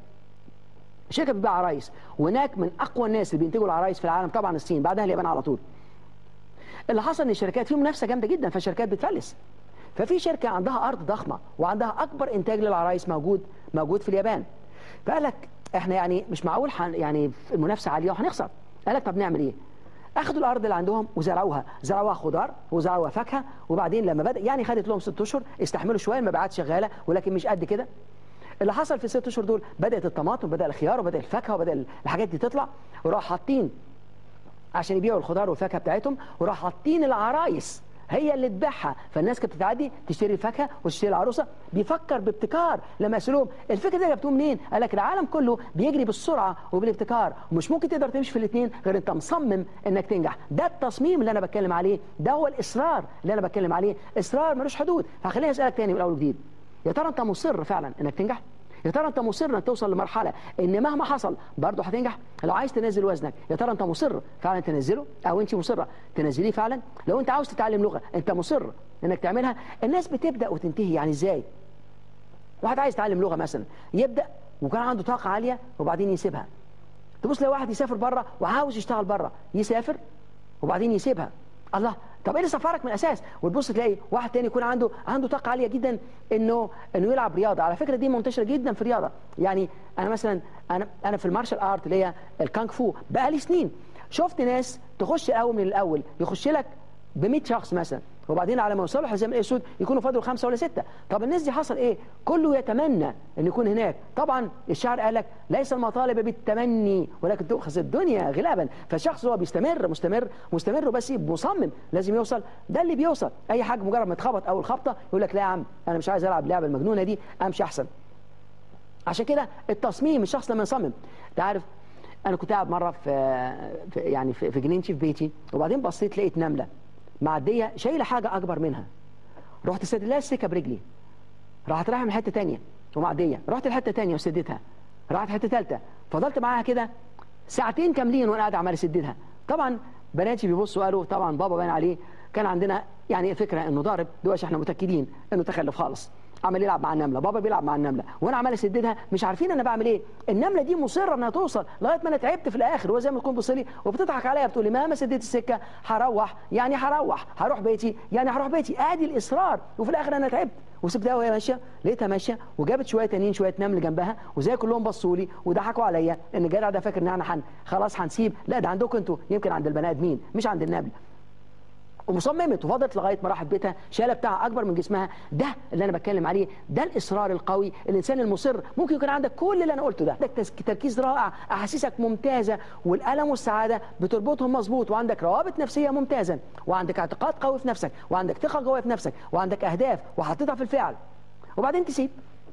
شركه بتبيع عرايس وهناك من اقوى الناس اللي بينتجوا العرايس في العالم طبعا الصين بعدها اليابان على طول اللي حصل ان الشركات فيهم منافسه جامده جدا فالشركات بتفلس ففي شركه عندها ارض ضخمه وعندها اكبر انتاج للعرايس موجود موجود في اليابان فقال لك احنا يعني مش معقول حن يعني المنافسه عاليه وهنخسر قال لك طب نعمل ايه اخذوا الارض اللي عندهم وزرعوها زرعوها خضار وزرعوها فاكهه وبعدين لما بدا يعني خدت لهم ست اشهر استحملوا شويه المبيعات شغاله ولكن مش قد كده اللي حصل في الست اشهر دول بدات الطماطم وبدا الخيار وبدا الفاكهه وبدا الحاجات دي تطلع وراحوا حاطين عشان يبيعوا الخضار والفاكهه بتاعتهم وراحوا حاطين العرايس هي اللي تبيعها فالناس كانت بتعدي تشتري الفاكهه وتشتري العروسه بيفكر بابتكار لما يسالوهم الفكره دي جبتوه منين؟ قال لك العالم كله بيجري بالسرعه وبالابتكار ومش ممكن تقدر تمشي في الاثنين غير انت مصمم انك تنجح ده التصميم اللي انا بتكلم عليه ده هو الاصرار اللي انا بتكلم عليه اصرار ملوش حدود فخليني اسالك تاني من اول وجديد يا ترى انت مصر فعلا انك تنجح؟ يا ترى انت مصر انك توصل لمرحله ان مهما حصل برضه هتنجح لو عايز تنزل وزنك يا ترى انت مصر فعلا تنزله او انت مصره تنزليه فعلا لو انت عاوز تتعلم لغه انت مصر انك تعملها الناس بتبدا وتنتهي يعني ازاي واحد عايز يتعلم لغه مثلا يبدا وكان عنده طاقه عاليه وبعدين يسيبها تبص لو واحد يسافر بره وعاوز يشتغل بره يسافر وبعدين يسيبها الله طب ايه اللي سفرك من الاساس وتبص تلاقي واحد تاني يكون عنده عنده طاقه عاليه جدا انه انه يلعب رياضه على فكره دي منتشره جدا في الرياضه يعني انا مثلا انا انا في المارشال ارت اللي هي الكانغ فو بقى لي سنين شفت ناس تخش الاول من الاول يخش لك ب 100 شخص مثلا وبعدين على ما يوصلوا الحزام الاسود يكونوا فاضلوا خمسه ولا سته طب الناس دي حصل ايه كله يتمنى ان يكون هناك طبعا الشعر قال لك ليس المطالب بالتمني ولكن تؤخذ الدنيا غلابا فالشخص هو بيستمر مستمر مستمر بس مصمم لازم يوصل ده اللي بيوصل اي حاجه مجرد ما اتخبط اول خبطه يقول لك لا يا عم انا مش عايز العب اللعبه المجنونه دي امشي احسن عشان كده التصميم الشخص لما يصمم انت عارف انا كنت قاعد مره في, في يعني في, في جنينتي في بيتي وبعدين بصيت لقيت نمله معديه شايله حاجه اكبر منها رحت سد لها السكه برجلي راحت رايحه من حته ثانيه ومعديه رحت لحته ثانيه وسدتها راحت حته ثالثه فضلت معاها كده ساعتين كاملين وانا قاعد عمال اسددها طبعا بناتي بيبصوا قالوا طبعا بابا باين عليه كان عندنا يعني فكره انه ضارب دلوقتي احنا متاكدين انه تخلف خالص عمال يلعب مع النمله بابا بيلعب مع النمله وانا عمال اسددها مش عارفين انا بعمل ايه النمله دي مصره انها توصل لغايه ما انا تعبت في الاخر وزي ما تكون بصلي وبتضحك عليا بتقول لي مهما سديت السكه هروح يعني هروح هروح بيتي يعني هروح بيتي ادي الاصرار وفي الاخر انا تعبت وسبتها وهي ماشيه لقيتها ماشيه وجابت شويه تانيين شويه نمل جنبها وزي كلهم بصوا لي وضحكوا عليا ان الجدع ده فاكر ان احنا حن خلاص هنسيب لا ده عندكم انتوا يمكن عند البني ادمين مش عند النمل ومصممت وفضلت لغايه ما راحت بيتها شاله بتاعها اكبر من جسمها ده اللي انا بتكلم عليه ده الاصرار القوي الانسان المصر ممكن يكون عندك كل اللي انا قلته ده عندك تركيز رائع احاسيسك ممتازه والالم والسعاده بتربطهم مظبوط وعندك روابط نفسيه ممتازه وعندك اعتقاد قوي في نفسك وعندك ثقه قويه في نفسك وعندك اهداف وحطيتها في الفعل وبعدين تسيب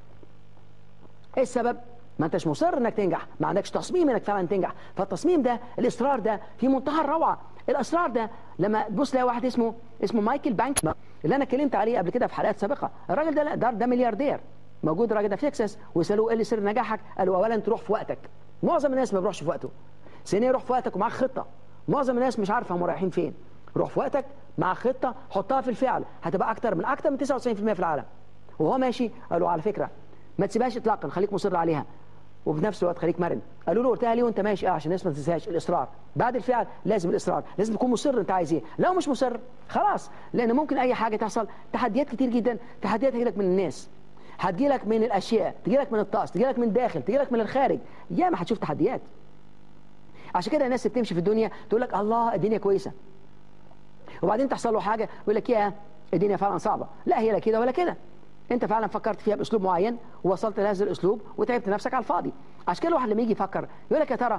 ايه السبب ما انتش مصر انك تنجح ما عندكش تصميم انك فعلا تنجح فالتصميم ده الاصرار ده في منتهى الروعه الاصرار ده لما تبص تلاقي واحد اسمه اسمه مايكل بانك اللي انا اتكلمت عليه قبل كده في حلقات سابقه الراجل ده ده, ده ملياردير موجود الراجل ده في تكساس ويسالوه ايه اللي سر نجاحك قالوا اولا تروح في وقتك معظم الناس ما بيروحش في وقته ثانيا روح في وقتك ومعاك خطه معظم الناس مش عارفه هم رايحين فين روح في وقتك مع خطه حطها في الفعل هتبقى اكتر من اكتر من 99% في العالم وهو ماشي قالوا على فكره ما تسيبهاش اطلاقا خليك مصر عليها وفي نفس الوقت خليك مرن قالوا له قلتها ليه وانت ماشي اه عشان الناس ما تنساش الاصرار بعد الفعل لازم الاصرار لازم تكون مصر انت عايز ايه لو مش مصر خلاص لان ممكن اي حاجه تحصل تحديات كتير جدا تحديات تجيلك من الناس هتجيلك من الاشياء تجيلك من الطقس تجيلك من الداخل تجيلك من الخارج يا ما هتشوف تحديات عشان كده الناس اللي بتمشي في الدنيا تقول لك الله الدنيا كويسه وبعدين تحصل له حاجه يقول لك يا الدنيا فعلا صعبه لا هي لا كده ولا كده انت فعلا فكرت فيها باسلوب معين ووصلت لهذا الاسلوب وتعبت نفسك على الفاضي عشان كده الواحد لما يجي يفكر يقول لك يا ترى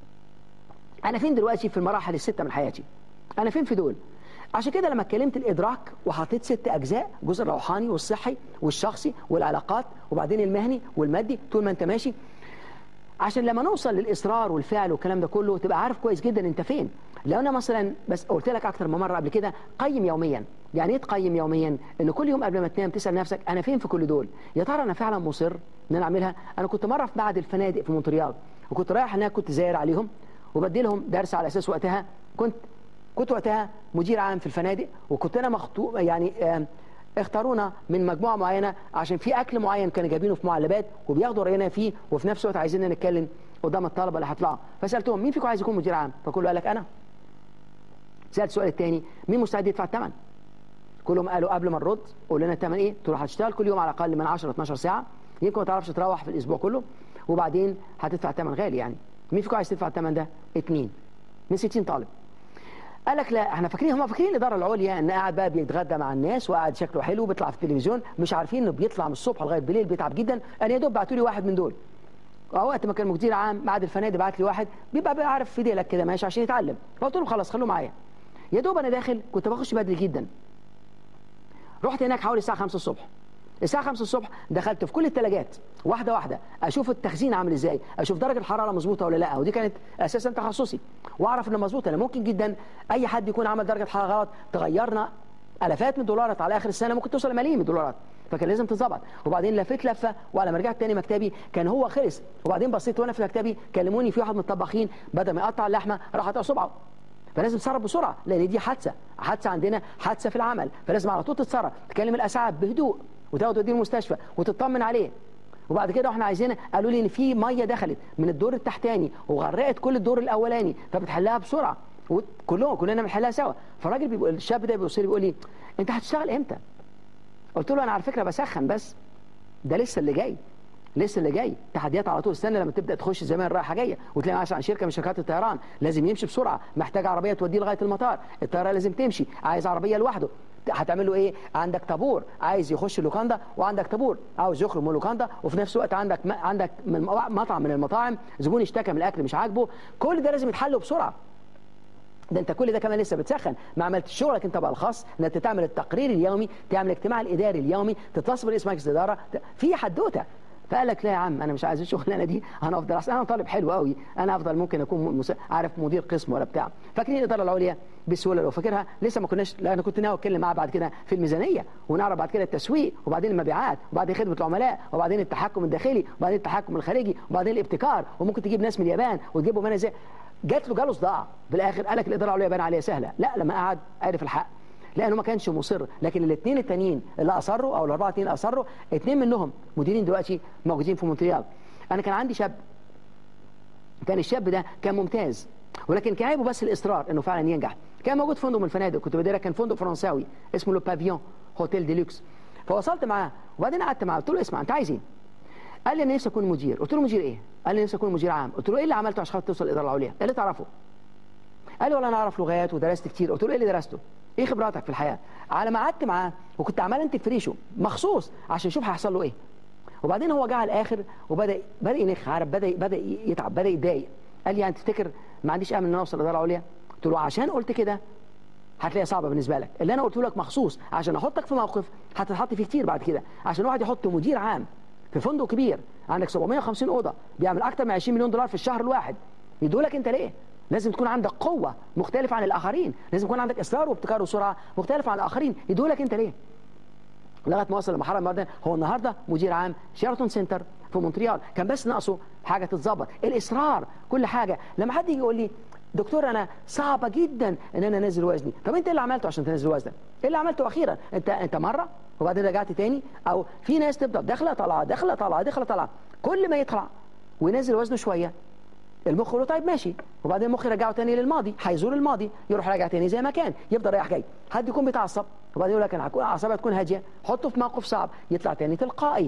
انا فين دلوقتي في المراحل السته من حياتي انا فين في دول عشان كده لما اتكلمت الادراك وحطيت ست اجزاء الجزء الروحاني والصحي والشخصي والعلاقات وبعدين المهني والمادي طول ما انت ماشي عشان لما نوصل للاصرار والفعل والكلام ده كله تبقى عارف كويس جدا انت فين لو انا مثلا بس قلت لك اكتر من مره قبل كده قيم يوميا يعني ايه تقيم يوميا ان كل يوم قبل ما تنام تسال نفسك انا فين في كل دول يا ترى انا فعلا مصر ان انا اعملها انا كنت مره في بعض الفنادق في مونتريال وكنت رايح هناك كنت زاير عليهم وبدي لهم درس على اساس وقتها كنت كنت وقتها مدير عام في الفنادق وكنت انا مخطوب يعني اختارونا من مجموعه معينه عشان في اكل معين كانوا جايبينه في معلبات وبياخدوا راينا فيه وفي نفس الوقت عايزيننا نتكلم قدام الطلبه اللي هيطلعوا فسالتهم مين فيكم عايز يكون مدير عام فكله قال لك انا سالت السؤال الثاني مين مستعد يدفع الثمن كلهم قالوا قبل ما نرد قول لنا الثمن ايه تروح هتشتغل كل يوم على الاقل من 10 ل 12 ساعه يمكن ما تعرفش تروح في الاسبوع كله وبعدين هتدفع ثمن غالي يعني مين فيكم عايز تدفع الثمن ده اثنين من 60 طالب قال لك لا احنا فاكرين هم فاكرين الاداره العليا ان قاعد بقى بيتغدى مع الناس وقاعد شكله حلو بيطلع في التلفزيون مش عارفين انه بيطلع من الصبح لغايه بالليل بيتعب جدا انا يا دوب بعتوا لي واحد من دول وقت ما كان مدير عام بعد الفنادق بعت لي واحد بيبقى بيعرف في ديلك كده ماشي عشان يتعلم فقلت له خلاص خلوه معايا يا دوب انا داخل كنت بخش بدري جدا رحت هناك حوالي الساعه 5 الصبح الساعه 5 الصبح دخلت في كل الثلاجات واحده واحده اشوف التخزين عامل ازاي اشوف درجه الحراره مظبوطه ولا لا ودي كانت اساسا تخصصي واعرف ان مظبوطه انا ممكن جدا اي حد يكون عمل درجه حراره غلط تغيرنا الافات من الدولارات على اخر السنه ممكن توصل لملايين من الدولارات فكان لازم تتظبط وبعدين لفيت لفه وعلى ما رجعت تاني مكتبي كان هو خلص وبعدين بصيت وانا في مكتبي كلموني في واحد من الطباخين بدل ما يقطع اللحمه راح قطع صبعه فلازم تتصرف بسرعه لان دي حادثه حادثه عندنا حادثه في العمل فلازم على طول تتصرف تكلم الاسعاف بهدوء وتاخده توديه المستشفى وتطمن عليه وبعد كده واحنا عايزين قالوا لي ان في ميه دخلت من الدور التحتاني وغرقت كل الدور الاولاني فبتحلها بسرعه وكلهم كلنا بنحلها سوا فالراجل بيقول الشاب ده بيبص لي بيقول لي انت هتشتغل امتى؟ قلت له انا على فكره بسخن بس ده لسه اللي جاي لسه اللي جاي تحديات على طول استنى لما تبدا تخش زمان رايحه جايه وتلاقي مثلا شركه من شركات الطيران لازم يمشي بسرعه محتاج عربيه توديه لغايه المطار الطياره لازم تمشي عايز عربيه لوحده هتعمل له ايه عندك طابور عايز يخش اللوكاندا وعندك طابور عاوز يخرج من اللوكاندا وفي نفس الوقت عندك عندك من مطعم من المطاعم زبون اشتكى من الاكل مش عاجبه كل ده لازم يتحل بسرعه ده انت كل ده كمان لسه بتسخن ما عملتش شغلك انت بقى الخاص ان انت تعمل التقرير اليومي تعمل الاجتماع الاداري اليومي تتصل برئيس مجلس الاداره في حدوته فقال لك لا يا عم انا مش عايز الشغلانه دي انا افضل اصل انا طالب حلو قوي انا افضل ممكن اكون مس... عارف مدير قسم ولا بتاع فاكرين الاداره العليا بسهوله لو فاكرها لسه ما كناش لا انا كنت ناوي اتكلم معاه بعد كده في الميزانيه ونعرف بعد كده التسويق وبعدين المبيعات وبعدين خدمه العملاء وبعدين التحكم الداخلي وبعدين التحكم الخارجي وبعدين الابتكار وممكن تجيب ناس من اليابان وتجيبهم هنا زي جات له جاله صداع في الاخر قال لك الاداره العليا بان عليها سهله لا لما قعد عرف الحق لانه ما كانش مصر لكن الاثنين التانيين اللي اصروا او الاربعه التانيين اصروا اثنين منهم مديرين دلوقتي موجودين في مونتريال انا كان عندي شاب كان الشاب ده كان ممتاز ولكن كان عيبه بس الاصرار انه فعلا ينجح كان موجود فندق من الفنادق كنت بديرها كان فندق فرنساوي اسمه لو بافيون هوتيل ديلوكس فوصلت معاه وبعدين قعدت معاه قلت له اسمع انت عايز ايه؟ قال لي انا نفسي اكون مدير قلت له مدير ايه؟ قال لي نفسي اكون مدير عام قلت له ايه اللي عملته عشان خاطر توصل الاداره العليا؟ قال لي تعرفه قال لي والله انا اعرف لغات ودرست كتير قلت له ايه اللي درسته؟ ايه خبراتك في الحياه على ما قعدت معاه وكنت عمال انت فريشه مخصوص عشان اشوف هيحصل له ايه وبعدين هو جه على الاخر وبدا بدا ينخ عارف بدا بدا يتعب بدا يتضايق قال لي يعني تفتكر ما عنديش امل ان انا اوصل لاداره عليا قلت له عشان قلت كده هتلاقيها صعبه بالنسبه لك اللي انا قلته لك مخصوص عشان احطك في موقف هتتحط فيه كتير بعد كده عشان واحد يحط مدير عام في فندق كبير عندك 750 اوضه بيعمل اكتر من 20 مليون دولار في الشهر الواحد يدولك انت ليه لازم تكون عندك قوه مختلفه عن الاخرين لازم يكون عندك اصرار وابتكار وسرعه مختلفه عن الاخرين يدولك انت ليه لغايه ما وصل لمحرم ماردن هو النهارده مدير عام شيراتون سنتر في مونتريال كان بس ناقصه حاجه تتظبط الاصرار كل حاجه لما حد يجي يقول لي دكتور انا صعبه جدا ان انا انزل وزني طب انت إيه اللي عملته عشان تنزل وزنك ايه اللي عملته اخيرا انت انت مره وبعدين رجعت تاني او في ناس تفضل داخله طالعه داخله طالعه داخله طالعه كل ما يطلع وينزل وزنه شويه المخ يقول له طيب ماشي وبعدين المخ يرجعه تاني للماضي هيزور الماضي يروح راجع تاني زي ما كان يفضل رايح جاي حد يكون بيتعصب وبعدين يقول لك انا هكون اعصابي تكون هاديه حطه في موقف صعب يطلع تاني تلقائي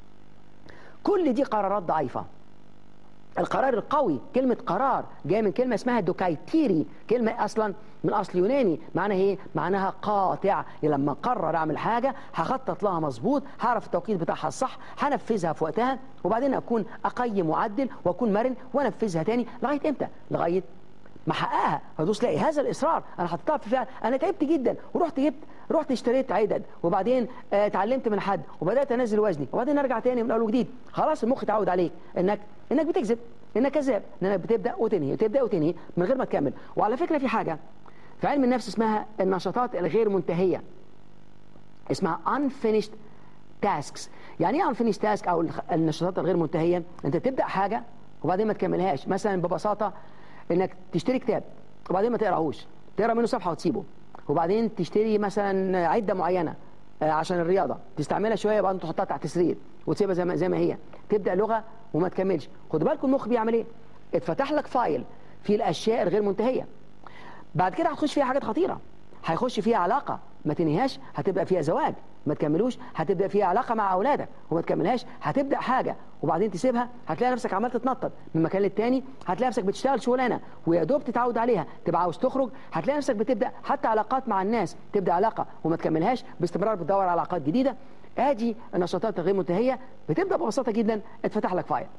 كل دي قرارات ضعيفه القرار القوي كلمة قرار جاية من كلمة اسمها دوكايتيري كلمة أصلا من أصل يوناني معناها إيه؟ معناها قاطع لما قرر أعمل حاجة هخطط لها مظبوط هعرف التوقيت بتاعها الصح هنفذها في وقتها وبعدين أكون أقيم وأعدل وأكون مرن وأنفذها تاني لغاية إمتى؟ لغاية ما حققها فدوس تلاقي هذا الاصرار انا حطيتها في فعل انا تعبت جدا ورحت جبت رحت اشتريت عدد وبعدين آه اتعلمت من حد وبدات انزل وزني وبعدين ارجع تاني من اول وجديد خلاص المخ اتعود عليك انك انك بتكذب انك كذاب انك بتبدا وتنهي وتبدا وتنهي من غير ما تكمل وعلى فكره في حاجه في علم النفس اسمها النشاطات الغير منتهيه اسمها unfinished tasks يعني ايه unfinished task او النشاطات الغير منتهيه انت تبدا حاجه وبعدين ما تكملهاش مثلا ببساطه انك تشتري كتاب وبعدين ما تقراهوش تقرا منه صفحه وتسيبه وبعدين تشتري مثلا عده معينه عشان الرياضه تستعملها شويه وبعدين تحطها تحت السرير وتسيبها زي ما زي ما هي تبدا لغه وما تكملش خد بالكم المخ بيعمل ايه اتفتح لك فايل في الاشياء الغير منتهيه بعد كده هتخش فيها حاجات خطيره هيخش فيها علاقه ما تنهيهاش هتبدا فيها زواج ما تكملوش هتبدا فيها علاقه مع اولادك وما تكملهاش هتبدا حاجه وبعدين تسيبها هتلاقي نفسك عمال تتنطط من مكان للتاني هتلاقي نفسك بتشتغل شغلانه ويا دوب تتعود عليها تبقى عاوز تخرج هتلاقي نفسك بتبدا حتى علاقات مع الناس تبدا علاقه وما تكملهاش باستمرار بتدور على علاقات جديده ادي النشاطات الغير منتهيه بتبدا ببساطه جدا اتفتح لك فايل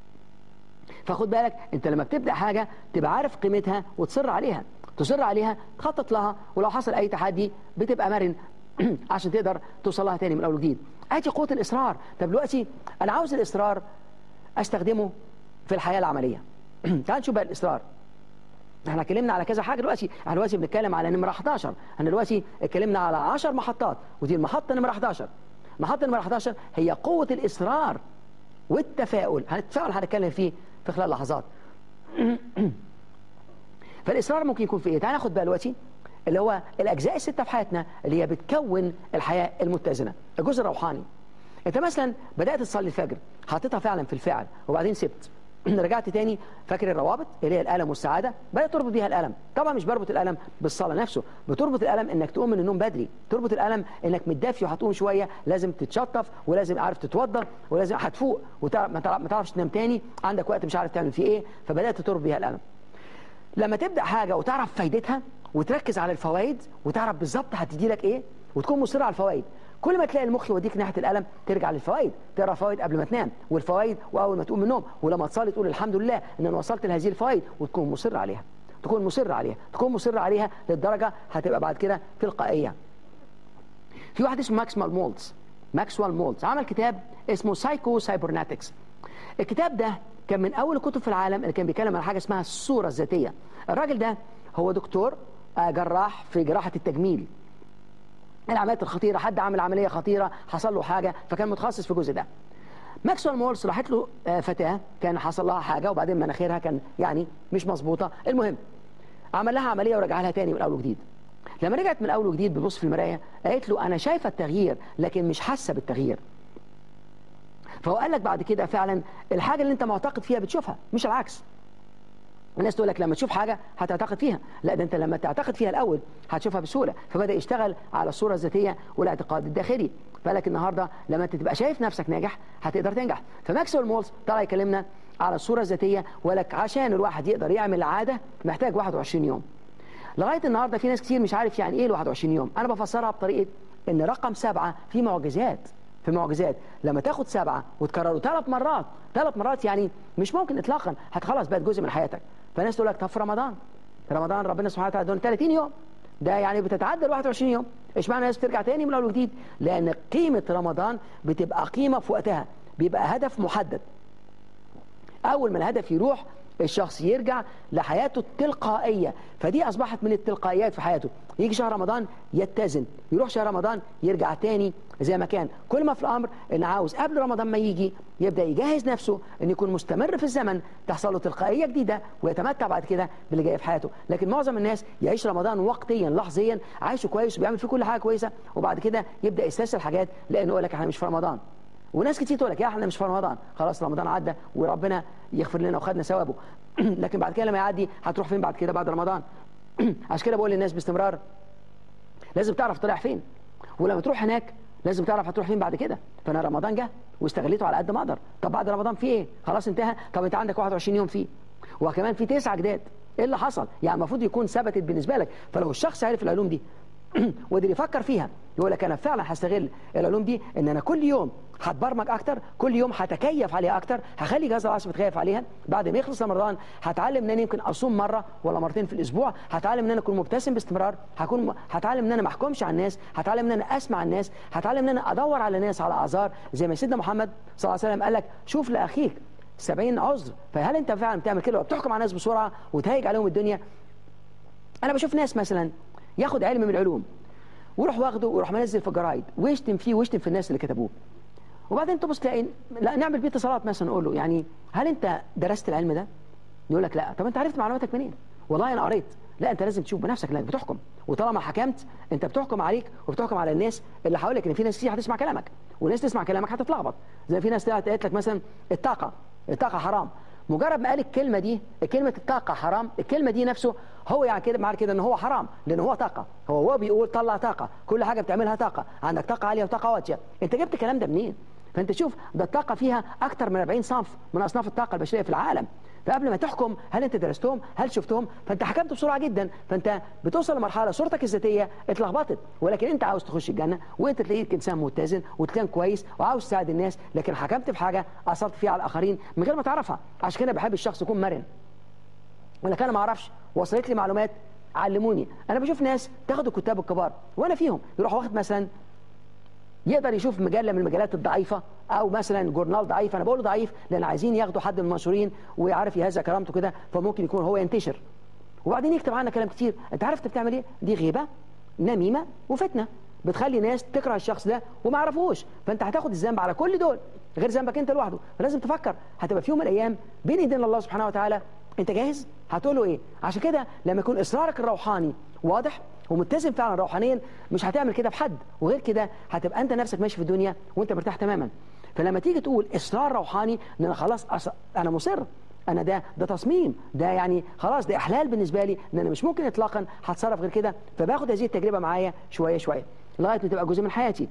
فخد بالك انت لما بتبدا حاجه تبقى عارف قيمتها وتصر عليها تصر عليها تخطط لها ولو حصل اي تحدي بتبقى مرن عشان تقدر توصل لها تاني من اول وجديد ادي قوه الاصرار طب دلوقتي انا عاوز الاصرار استخدمه في الحياه العمليه تعال نشوف بقى الاصرار احنا اتكلمنا على كذا حاجه دلوقتي احنا دلوقتي بنتكلم على نمره 11 احنا دلوقتي اتكلمنا على 10 محطات ودي المحطه نمره 11 محطه نمره 11 هي قوه الاصرار والتفاؤل هنتفاؤل هنتكلم فيه في خلال لحظات فالاصرار ممكن يكون في ايه تعال ناخد بقى دلوقتي اللي هو الاجزاء السته في حياتنا اللي هي بتكون الحياه المتزنه الجزء الروحاني انت مثلا بدات تصلي الفجر حطيتها فعلا في الفعل وبعدين سبت رجعت تاني فاكر الروابط اللي هي الالم والسعاده بدات تربط بيها الالم طبعا مش بربط الالم بالصلاه نفسه بتربط الالم انك تقوم من النوم بدري تربط الالم انك متدافي وهتقوم شويه لازم تتشطف ولازم عارف تتوضى ولازم هتفوق وما تعرفش تنام تاني عندك وقت مش عارف تعمل فيه ايه فبدات تربط بيها الالم لما تبدا حاجه وتعرف فايدتها وتركز على الفوائد وتعرف بالظبط هتدي لك ايه وتكون مصر على الفوائد كل ما تلاقي المخ يوديك ناحيه الالم ترجع للفوائد تقرا فوائد قبل ما تنام والفوائد واول ما تقوم من النوم ولما تصلي تقول الحمد لله ان انا وصلت لهذه الفوائد وتكون مصر عليها تكون مصر عليها تكون مصر عليها للدرجه هتبقى بعد كده تلقائيه في واحد اسمه ماكسوال مولتز ماكسوال مولتز عمل كتاب اسمه سايكو سايبرناتكس الكتاب ده كان من اول الكتب في العالم اللي كان بيتكلم عن حاجه اسمها الصوره الذاتيه الراجل ده هو دكتور جراح في جراحه التجميل العمليات الخطيره حد عمل عمليه خطيره حصل له حاجه فكان متخصص في الجزء ده ماكسويل مورس راحت له فتاه كان حصل لها حاجه وبعدين مناخيرها كان يعني مش مظبوطه المهم عمل لها عمليه ورجع لها تاني من اول وجديد لما رجعت من اول وجديد بتبص في المرايه قالت له انا شايفه التغيير لكن مش حاسه بالتغيير فهو قال لك بعد كده فعلا الحاجه اللي انت معتقد فيها بتشوفها مش العكس الناس تقول لك لما تشوف حاجة هتعتقد فيها لا ده انت لما تعتقد فيها الأول هتشوفها بسهولة فبدأ يشتغل على الصورة الذاتية والاعتقاد الداخلي بالك النهاردة لما انت تبقى شايف نفسك ناجح هتقدر تنجح فماكسويل مولز طلع يكلمنا على الصورة الذاتية ولك عشان الواحد يقدر يعمل عادة محتاج 21 يوم لغايه النهارده في ناس كتير مش عارف يعني ايه ال 21 يوم انا بفسرها بطريقه ان رقم سبعه فيه معجزات في معجزات لما تاخد سبعه وتكرره ثلاث مرات ثلاث مرات يعني مش ممكن اطلاقا هتخلص بقت جزء من حياتك فالناس تقول لك طب في رمضان في رمضان ربنا سبحانه وتعالى دون 30 يوم ده يعني بتتعدى ال 21 يوم ايش معنى الناس بترجع تاني من اول وجديد لان قيمه رمضان بتبقى قيمه في وقتها بيبقى هدف محدد اول ما الهدف يروح الشخص يرجع لحياته التلقائيه فدي اصبحت من التلقائيات في حياته يجي شهر رمضان يتزن يروح شهر رمضان يرجع تاني زي ما كان كل ما في الامر ان عاوز قبل رمضان ما يجي يبدا يجهز نفسه ان يكون مستمر في الزمن تحصل له تلقائيه جديده ويتمتع بعد كده باللي جاي في حياته لكن معظم الناس يعيش رمضان وقتيا لحظيا عايشه كويس وبيعمل فيه كل حاجه كويسه وبعد كده يبدا يستسهل حاجات لانه يقول لك احنا مش في رمضان وناس كتير تقول لك يا احنا مش في رمضان خلاص رمضان عدى وربنا يغفر لنا وخدنا ثوابه لكن بعد كده لما يعدي هتروح فين بعد كده بعد رمضان عشان كده بقول للناس باستمرار لازم تعرف تروح فين ولما تروح هناك لازم تعرف هتروح فين بعد كده فانا رمضان جه واستغليته على قد ما اقدر طب بعد رمضان في ايه خلاص انتهى طب انت عندك 21 يوم فيه وكمان في تسعة جداد ايه اللي حصل يعني المفروض يكون ثبتت بالنسبه لك فلو الشخص عارف العلوم دي وقدر يفكر فيها يقول لك انا فعلا هستغل العلوم دي ان انا كل يوم هتبرمج اكتر كل يوم هتكيف عليها اكتر هخلي جهاز العصب يتكيف عليها بعد ما يخلص رمضان هتعلم ان انا يمكن اصوم مره ولا مرتين في الاسبوع هتعلم ان انا اكون مبتسم باستمرار هكون هتعلم ان انا ما احكمش على الناس هتعلم ان انا اسمع الناس هتعلم ان انا ادور على ناس على اعذار زي ما سيدنا محمد صلى الله عليه وسلم قال لك شوف لاخيك 70 عذر فهل انت فعلا بتعمل كده وبتحكم على الناس بسرعه وتهيج عليهم الدنيا انا بشوف ناس مثلا ياخد علم من العلوم ويروح واخده ويروح منزل في الجرايد ويشتم فيه ويشتم في الناس اللي كتبوه وبعدين تبص تلاقي لا نعمل بيه اتصالات مثلا نقول له يعني هل انت درست العلم ده؟ يقول لك لا طب انت عرفت معلوماتك منين؟ والله انا قريت لا انت لازم تشوف بنفسك انك بتحكم وطالما حكمت انت بتحكم عليك وبتحكم على الناس اللي حواليك ان في ناس كتير هتسمع كلامك وناس تسمع كلامك هتتلخبط زي في ناس طلعت قالت لك مثلا الطاقه الطاقه حرام مجرد ما قال الكلمه دي كلمه الطاقه حرام الكلمه دي نفسه هو يعني كده معنى كده ان هو حرام لان هو طاقه هو هو بيقول طلع طاقه كل حاجه بتعملها طاقه عندك طاقه عاليه وطاقه واطيه انت جبت الكلام ده منين فانت شوف ده الطاقه فيها اكتر من 40 صنف من اصناف الطاقه البشريه في العالم فقبل ما تحكم هل انت درستهم هل شفتهم فانت حكمت بسرعه جدا فانت بتوصل لمرحله صورتك الذاتيه اتلخبطت ولكن انت عاوز تخش الجنه وانت تلاقيك انسان متزن وتكون كويس وعاوز تساعد الناس لكن حكمت في حاجه اثرت فيها على الاخرين من غير ما تعرفها عشان كده بحب الشخص يكون مرن ولكن انا ما اعرفش وصلت لي معلومات علموني انا بشوف ناس تاخد الكتاب الكبار وانا فيهم يروح واخد مثلا يقدر يشوف مجله من المجلات الضعيفه او مثلا جورنال ضعيف انا بقول ضعيف لان عايزين ياخدوا حد من المنشورين ويعرف يهزأ كرامته كده فممكن يكون هو ينتشر وبعدين يكتب عنه كلام كتير انت عارف انت بتعمل ايه دي غيبه نميمه وفتنه بتخلي ناس تكره الشخص ده وما يعرفوش فانت هتاخد الذنب على كل دول غير ذنبك انت لوحده فلازم تفكر هتبقى في يوم من الايام بين ايدين الله سبحانه وتعالى انت جاهز هتقول له ايه عشان كده لما يكون اصرارك الروحاني واضح ومتزن فعلا روحانيا مش هتعمل كده بحد وغير كده هتبقى انت نفسك ماشي في الدنيا وانت مرتاح تماما فلما تيجي تقول اصرار روحاني ان انا خلاص أص... انا مصر انا ده ده تصميم ده يعني خلاص ده احلال بالنسبه لي ان انا مش ممكن اطلاقا هتصرف غير كده فباخد هذه التجربه معايا شويه شويه لغايه ما تبقى جزء من حياتي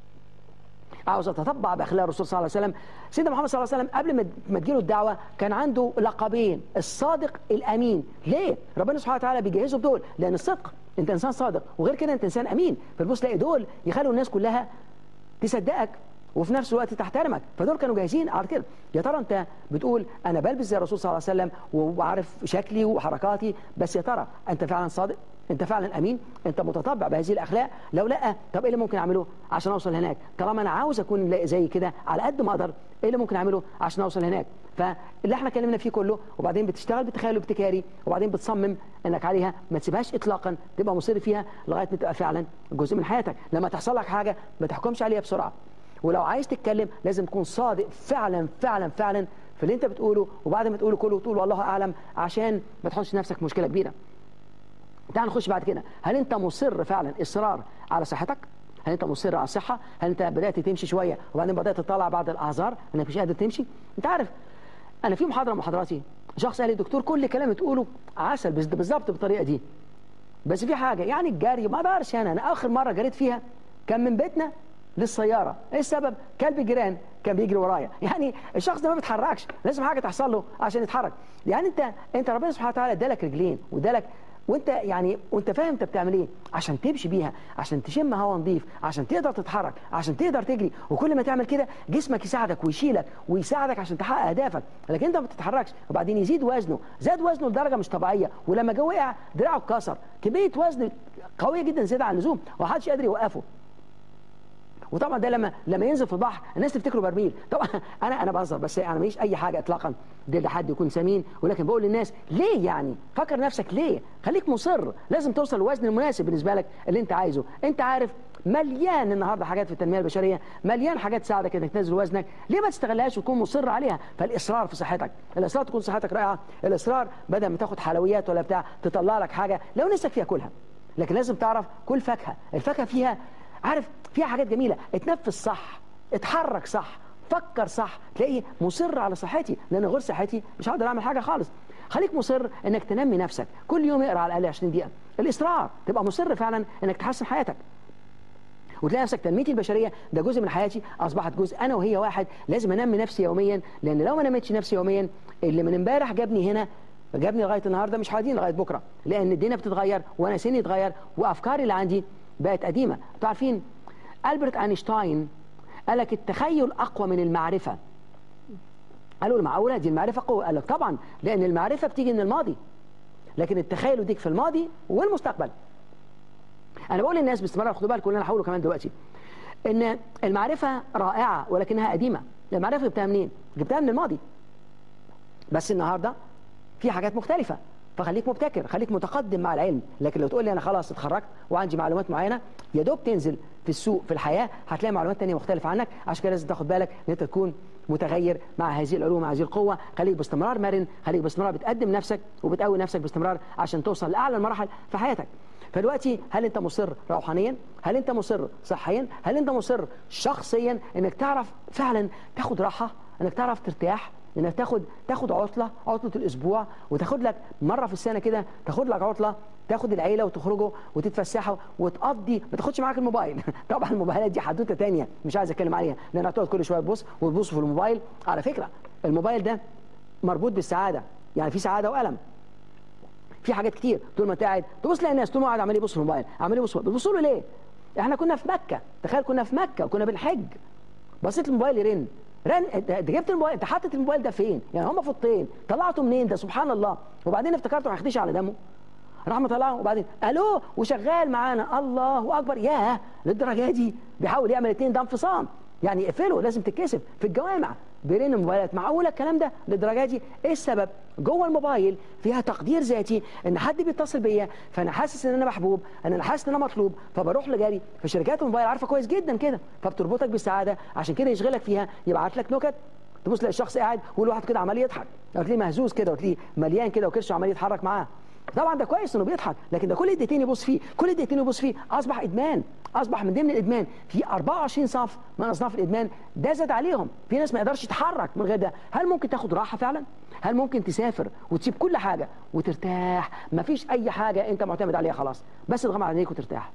عاوز اتطبع باخلاق الرسول صلى الله عليه وسلم سيدنا محمد صلى الله عليه وسلم قبل ما تجيله الدعوه كان عنده لقبين الصادق الامين ليه ربنا سبحانه وتعالى بيجهزه بدول لان الصدق انت انسان صادق وغير كده انت انسان امين فتبص تلاقي دول يخلوا الناس كلها تصدقك وفي نفس الوقت تحترمك فدول كانوا جاهزين على كده يا ترى انت بتقول انا بلبس زي الرسول صلى الله عليه وسلم وعارف شكلي وحركاتي بس يا ترى انت فعلا صادق انت فعلا امين انت متطبع بهذه الاخلاق لو لا طب ايه اللي ممكن اعمله عشان اوصل هناك طالما انا عاوز اكون زي كده على قد ما اقدر ايه اللي ممكن اعمله عشان اوصل هناك فاللي احنا اتكلمنا فيه كله وبعدين بتشتغل بتخيل ابتكاري وبعدين بتصمم انك عليها ما تسيبهاش اطلاقا تبقى مصر فيها لغايه ما تبقى فعلا جزء من حياتك لما تحصل لك حاجه ما تحكمش عليها بسرعه ولو عايز تتكلم لازم تكون صادق فعلا فعلا فعلا في اللي انت بتقوله وبعد ما تقوله كله تقول والله اعلم عشان ما تحطش نفسك مشكله كبيره تعال نخش بعد كده هل انت مصر فعلا اصرار على صحتك هل انت مصر على الصحه هل انت بدات تمشي شويه وبعدين بدات تطلع بعض الاعذار انك مش قادر تمشي انت عارف انا في محاضره من محاضراتي شخص قال لي دكتور كل كلام تقوله عسل بالظبط بالطريقه دي بس في حاجه يعني الجري ما اقدرش انا انا اخر مره جريت فيها كان من بيتنا للسياره ايه السبب كلب الجيران كان بيجري ورايا يعني الشخص ده ما بيتحركش لازم حاجه تحصل له عشان يتحرك يعني انت انت ربنا سبحانه وتعالى ادالك رجلين وادالك وانت يعني وانت فاهم انت بتعمل ايه عشان تمشي بيها عشان تشم هواء نظيف عشان تقدر تتحرك عشان تقدر تجري وكل ما تعمل كده جسمك يساعدك ويشيلك ويساعدك عشان تحقق اهدافك لكن انت ما بتتحركش وبعدين يزيد وزنه زاد وزنه لدرجه مش طبيعيه ولما جه وقع دراعه اتكسر كميه وزن قويه جدا زياده عن اللزوم ومحدش قادر يوقفه وطبعا ده لما لما ينزل في البحر الناس تفتكره برميل طبعا انا انا بهزر بس انا ماليش اي حاجه اطلاقا ضد حد يكون سمين ولكن بقول للناس ليه يعني فكر نفسك ليه خليك مصر لازم توصل للوزن المناسب بالنسبه لك اللي انت عايزه انت عارف مليان النهارده حاجات في التنميه البشريه مليان حاجات تساعدك انك تنزل وزنك ليه ما تستغلهاش وتكون مصر عليها فالاصرار في صحتك الاصرار تكون صحتك رائعه الاصرار بدل ما تاخد حلويات ولا بتاع تطلع لك حاجه لو نفسك فيها كلها لكن لازم تعرف كل فاكهه الفاكهه فيها عارف فيها حاجات جميله اتنفس صح اتحرك صح فكر صح تلاقي مصر على صحتي لان غير صحتي مش هقدر اعمل حاجه خالص خليك مصر انك تنمي نفسك كل يوم اقرا على الاقل 20 دقيقه الاصرار تبقى مصر فعلا انك تحسن حياتك وتلاقي نفسك تنميتي البشريه ده جزء من حياتي اصبحت جزء انا وهي واحد لازم انمي نفسي يوميا لان لو ما نميتش نفسي يوميا اللي من امبارح جابني هنا جابني لغايه النهارده مش هيديني لغايه بكره لان الدنيا بتتغير وانا سني اتغير وافكاري اللي عندي بقت قديمه انتوا عارفين ألبرت أينشتاين قال لك التخيل أقوى من المعرفة قالوا له معقولة دي المعرفة قوة قال لك طبعا لأن المعرفة بتيجي من الماضي لكن التخيل يديك في الماضي والمستقبل أنا بقول للناس باستمرار خدوا بالكم أنا هقوله كمان دلوقتي إن المعرفة رائعة ولكنها قديمة المعرفة جبتها منين؟ جبتها من الماضي بس النهاردة في حاجات مختلفة فخليك مبتكر خليك متقدم مع العلم لكن لو تقول لي انا خلاص اتخرجت وعندي معلومات معينه يا دوب تنزل في السوق في الحياه هتلاقي معلومات ثانيه مختلفه عنك عشان كده لازم تاخد بالك ان انت تكون متغير مع هذه العلوم مع هذه القوه خليك باستمرار مرن خليك باستمرار بتقدم نفسك وبتقوي نفسك باستمرار عشان توصل لاعلى المراحل في حياتك فدلوقتي هل انت مصر روحانيا هل انت مصر صحيا هل انت مصر شخصيا انك تعرف فعلا تاخد راحه انك تعرف ترتاح انك تاخد تاخد عطله عطله الاسبوع وتاخد لك مره في السنه كده تاخد لك عطله تاخد العيله وتخرجوا وتتفسحوا وتقضي ما تاخدش معاك الموبايل طبعا الموبايلات دي حدوته ثانيه مش عايز اتكلم عليها لان هتقعد كل شويه تبص وتبص في الموبايل على فكره الموبايل ده مربوط بالسعاده يعني في سعاده والم في حاجات كتير طول ما انت قاعد تبص تلاقي الناس طول ما قاعد عمال يبص في الموبايل عمال يبص بتبصوا له ليه؟ احنا كنا في مكه تخيل كنا في مكه وكنا بنحج بصيت الموبايل يرن رن انت جبت الموبايل انت حاطط الموبايل ده فين؟ يعني هم فطين طلعته منين ده سبحان الله وبعدين افتكرته هيخدش على دمه راح مطلعه وبعدين الو وشغال معانا الله اكبر ياه للدرجه دي بيحاول يعمل اتنين ده انفصام يعني اقفله لازم تتكسف في الجوامع بين الموبايلات معقوله الكلام ده للدرجه دي ايه السبب جوه الموبايل فيها تقدير ذاتي ان حد بيتصل بيا فانا حاسس ان انا محبوب ان انا حاسس ان انا مطلوب فبروح لجاري فشركات الموبايل عارفه كويس جدا كده فبتربطك بالسعاده عشان كده يشغلك فيها يبعت لك نكت تبص تلاقي الشخص قاعد والواحد كده عمال يضحك وتلاقيه مهزوز كده وتلاقيه مليان كده وكرشه عمال يتحرك معاه طبعا ده كويس انه بيضحك لكن ده كل دقيقتين يبص فيه كل دقيقتين يبص فيه اصبح ادمان اصبح من ضمن الادمان في 24 صنف من اصناف الادمان ده زاد عليهم في ناس ما يقدرش يتحرك من غير ده هل ممكن تاخد راحه فعلا هل ممكن تسافر وتسيب كل حاجه وترتاح ما فيش اي حاجه انت معتمد عليها خلاص بس تغمض عينيك وترتاح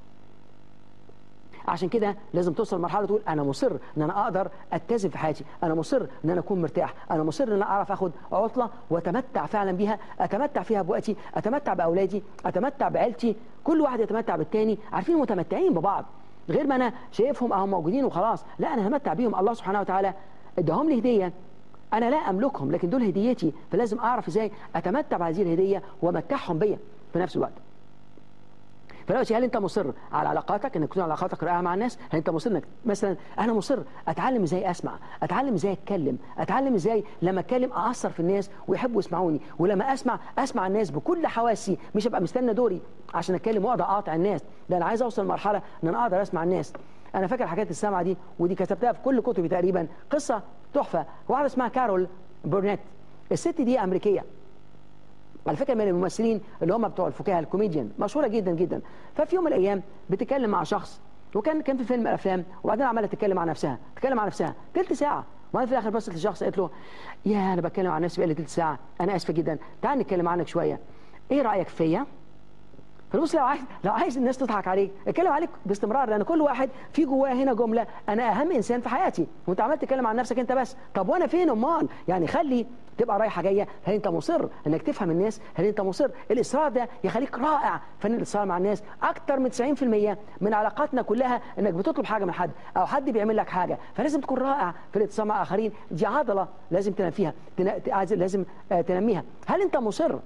عشان كده لازم توصل لمرحله تقول انا مصر ان انا اقدر اتزن في حياتي انا مصر ان انا اكون مرتاح انا مصر ان انا اعرف اخد عطله واتمتع فعلا بيها اتمتع فيها بوقتي اتمتع باولادي اتمتع بعيلتي كل واحد يتمتع بالتاني عارفين متمتعين ببعض غير ما انا شايفهم اهم موجودين وخلاص لا انا همتع بيهم الله سبحانه وتعالى اداهم لي هديه انا لا املكهم لكن دول هديتي فلازم اعرف ازاي اتمتع بهذه الهديه وامتعهم بيا في نفس الوقت فدلوقتي هل انت مصر على علاقاتك انك تكون علاقاتك رائعه مع الناس هل انت مصر انك مثلا انا مصر اتعلم ازاي اسمع اتعلم ازاي اتكلم اتعلم ازاي لما اتكلم اثر في الناس ويحبوا يسمعوني ولما اسمع اسمع الناس بكل حواسي مش ابقى مستنى دوري عشان اتكلم واقعد اقاطع الناس ده انا عايز اوصل لمرحله ان انا اقدر اسمع الناس انا فاكر حكايه السمع دي ودي كتبتها في كل كتبي تقريبا قصه تحفه واحده اسمها كارول بورنيت الست دي امريكيه على فكره من الممثلين اللي هم بتوع الفكاهه الكوميديان مشهوره جدا جدا ففي يوم من الايام بتتكلم مع شخص وكان كان في فيلم من الافلام وبعدين عماله تتكلم عن نفسها تتكلم عن نفسها ثلث ساعه وبعدين في الاخر بصت للشخص قالت له يا انا بتكلم عن نفسي بقالي ثلث ساعه انا اسفه جدا تعال نتكلم عنك شويه ايه رايك فيا فبص لو عايز لو عايز الناس تضحك عليك اتكلم عليك باستمرار لان كل واحد في جواه هنا جمله انا اهم انسان في حياتي وانت عمال تتكلم عن نفسك انت بس طب وانا فين امال يعني خلي تبقى رايحه جايه هل انت مصر انك تفهم الناس هل انت مصر الاصرار ده يخليك رائع فن الاتصال مع الناس اكتر من 90% من علاقاتنا كلها انك بتطلب حاجه من حد او حد بيعمل لك حاجه فلازم تكون رائع في الاتصال مع اخرين دي عضله لازم تنميها لازم تنميها هل انت مصر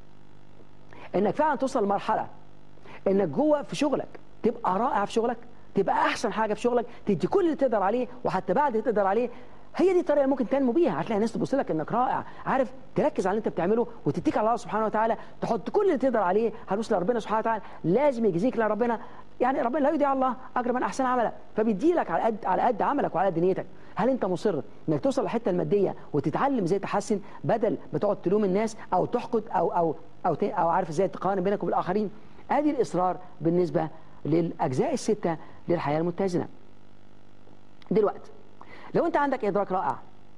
انك فعلا توصل لمرحله انك جوه في شغلك تبقى رائع في شغلك تبقى احسن حاجه في شغلك تدي كل اللي تقدر عليه وحتى بعد اللي تقدر عليه هي دي الطريقه اللي ممكن تنمو بيها هتلاقي الناس تبص لك انك رائع عارف تركز على اللي انت بتعمله وتتكل على الله سبحانه وتعالى تحط كل اللي تقدر عليه هتوصل لربنا سبحانه وتعالى لازم يجزيك لربنا يعني ربنا لا يضيع الله اجر من احسن عملا فبيدي لك على قد على قد عملك وعلى قد نيتك هل انت مصر انك توصل للحته الماديه وتتعلم ازاي تحسن بدل ما تقعد تلوم الناس او تحقد او او او, او عارف ازاي تقارن بينك وبين الاخرين ادي الاصرار بالنسبه للاجزاء السته للحياه المتزنه دلوقتي لو انت عندك ادراك رائع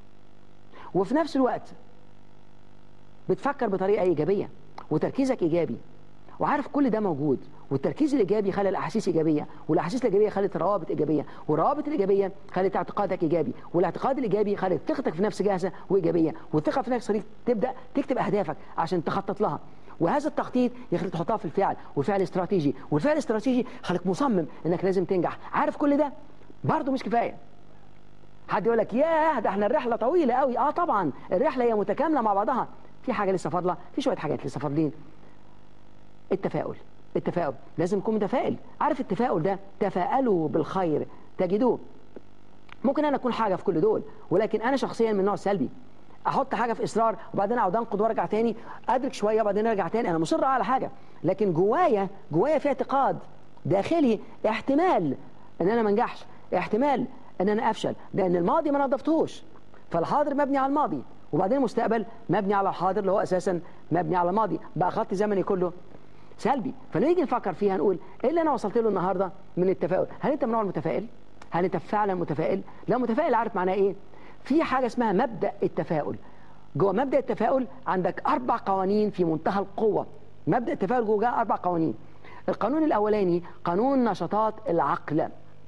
وفي نفس الوقت بتفكر بطريقه ايجابيه وتركيزك ايجابي وعارف كل ده موجود والتركيز الايجابي خلى الاحاسيس ايجابيه والاحاسيس الايجابيه خلت الروابط ايجابيه والروابط الايجابيه خلت اعتقادك ايجابي والاعتقاد الايجابي خلت ثقتك في نفسك جاهزه وايجابيه والثقه في نفسك تبدا تكتب اهدافك عشان تخطط لها وهذا التخطيط يخليك تحطها في الفعل والفعل استراتيجي والفعل الاستراتيجي خليك مصمم انك لازم تنجح عارف كل ده برضه مش كفايه حد يقول لك ياه ده احنا الرحله طويله قوي اه طبعا الرحله هي متكامله مع بعضها في حاجه لسه فاضله في شويه حاجات لسه فاضلين التفاؤل التفاؤل لازم نكون متفائل عارف التفاؤل ده تفاءلوا بالخير تجدوه ممكن انا اكون حاجه في كل دول ولكن انا شخصيا من النوع السلبي احط حاجه في اصرار وبعدين اقعد انقد وارجع تاني ادرك شويه وبعدين ارجع تاني انا مصر على حاجه لكن جوايا جوايا في اعتقاد داخلي احتمال ان انا ما انجحش احتمال ان انا افشل لان الماضي ما نظفتهوش فالحاضر مبني على الماضي وبعدين المستقبل مبني على الحاضر اللي هو اساسا مبني على الماضي بقى خط زمني كله سلبي فنيجي نفكر فيها نقول ايه اللي انا وصلت له النهارده من التفاؤل هل انت من نوع المتفائل هل انت فعلا متفائل لو متفائل عارف معناه ايه في حاجه اسمها مبدا التفاؤل جوه مبدا التفاؤل عندك اربع قوانين في منتهى القوه مبدا التفاؤل جوه اربع قوانين القانون الاولاني قانون نشاطات العقل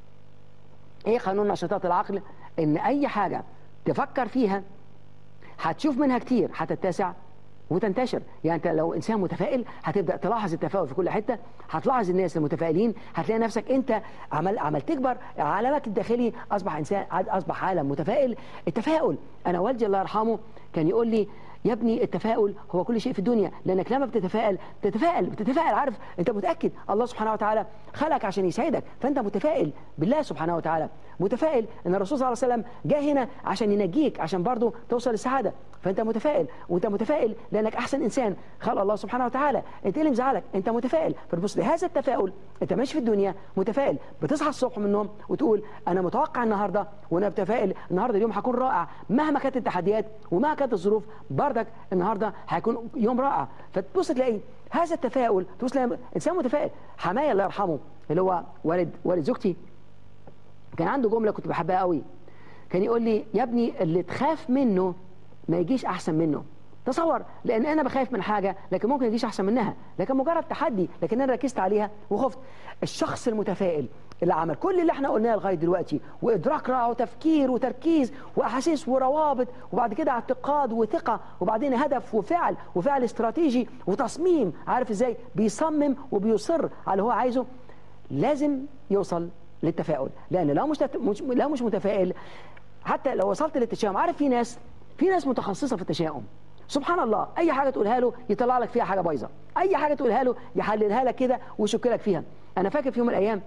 ايه قانون نشاطات العقل ان اي حاجه تفكر فيها هتشوف منها كتير هتتسع وتنتشر يعني انت لو انسان متفائل هتبدا تلاحظ التفاؤل في كل حته هتلاحظ الناس المتفائلين هتلاقي نفسك انت عمل عمل تكبر عالمك الداخلي اصبح انسان اصبح عالم متفائل التفاؤل انا والدي الله يرحمه كان يقول لي يا ابني التفاؤل هو كل شيء في الدنيا لانك لما بتتفائل بتتفائل بتتفائل عارف انت متاكد الله سبحانه وتعالى خلقك عشان يسعدك فانت متفائل بالله سبحانه وتعالى متفائل ان الرسول صلى الله عليه وسلم جاء هنا عشان ينجيك عشان برضه توصل للسعاده فانت متفائل وانت متفائل لانك احسن انسان خلق الله سبحانه وتعالى انت اللي مزعلك انت متفائل فتبص لهذا التفاؤل انت ماشي في الدنيا متفائل بتصحى الصبح من النوم وتقول انا متوقع النهارده وانا متفائل النهارده اليوم هيكون رائع مهما كانت التحديات ومهما كانت الظروف بردك النهارده هيكون يوم رائع فتبص تلاقي هذا التفاؤل تبص تلاقي انسان متفائل حمايه الله يرحمه اللي هو والد والد زوجتي كان عنده جمله كنت بحبها قوي كان يقول لي يا ابني اللي تخاف منه ما يجيش احسن منه تصور لان انا بخاف من حاجه لكن ممكن يجيش احسن منها لكن مجرد تحدي لكن انا ركزت عليها وخفت الشخص المتفائل اللي عمل كل اللي احنا قلناه لغايه دلوقتي وادراك رائع وتفكير وتركيز واحاسيس وروابط وبعد كده اعتقاد وثقه وبعدين هدف وفعل وفعل استراتيجي وتصميم عارف ازاي بيصمم وبيصر على اللي هو عايزه لازم يوصل للتفاؤل لان لو مش مش لو مش متفائل حتى لو وصلت للتشاؤم عارف في ناس في ناس متخصصه في التشاؤم سبحان الله اي حاجه تقولها له يطلع لك فيها حاجه بايظه اي حاجه تقولها له يحللها لك كده ويشك لك فيها انا فاكر في يوم من الايام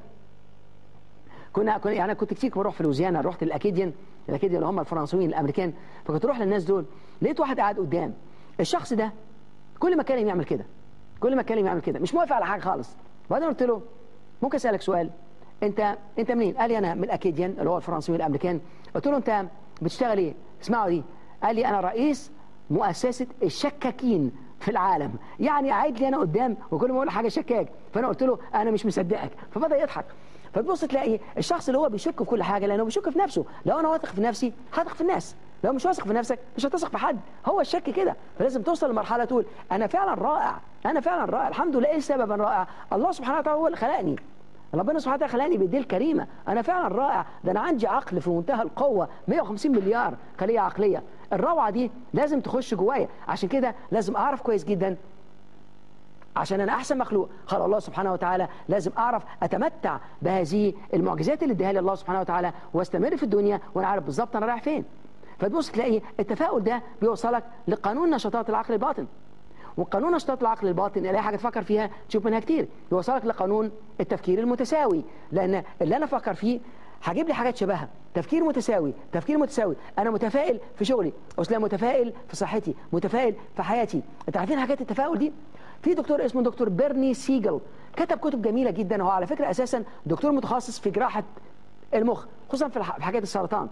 كنا كنا يعني كنت كتير بروح في لوزيانا رحت الاكيديان الاكيديان اللي هم الفرنسيين الامريكان فكنت اروح للناس دول لقيت واحد قاعد قدام الشخص ده كل ما كلم يعمل كده كل ما كلم يعمل كده مش موافق على حاجه خالص بعدين قلت له ممكن اسالك سؤال انت انت منين قال لي انا من الاكيديان اللي هو الفرنسيين الامريكان قلت له انت بتشتغل ايه اسمعوا دي قال لي انا رئيس مؤسسه الشكاكين في العالم يعني قاعد لي انا قدام وكل ما اقول حاجه شكاك فانا قلت له انا مش مصدقك فبدا يضحك فتبص تلاقي الشخص اللي هو بيشك في كل حاجه لانه بيشك في نفسه لو انا واثق في نفسي هثق في الناس لو مش واثق في نفسك مش هتثق في حد هو الشك كده فلازم توصل لمرحله تقول انا فعلا رائع انا فعلا رائع الحمد لله ايه السبب انا رائع الله سبحانه وتعالى هو اللي خلقني ربنا سبحانه وتعالى خلاني بايديه الكريمه انا فعلا رائع ده انا عندي عقل في منتهى القوه 150 مليار خليه عقليه الروعه دي لازم تخش جوايا عشان كده لازم اعرف كويس جدا عشان انا احسن مخلوق قال الله سبحانه وتعالى لازم اعرف اتمتع بهذه المعجزات اللي اديها لي الله سبحانه وتعالى واستمر في الدنيا وانا عارف بالظبط انا رايح فين فتبص تلاقي التفاؤل ده بيوصلك لقانون نشاطات العقل الباطن وقانون نشاطات العقل الباطن اي حاجه تفكر فيها تشوف منها كتير يوصلك لقانون التفكير المتساوي لان اللي انا افكر فيه هجيب لي حاجات شبهها تفكير متساوي تفكير متساوي انا متفائل في شغلي اصلا متفائل في صحتي متفائل في حياتي انت عارفين حاجات التفاؤل دي في دكتور اسمه دكتور بيرني سيجل كتب كتب جميله جدا هو على فكره اساسا دكتور متخصص في جراحه المخ خصوصا في حاجات السرطان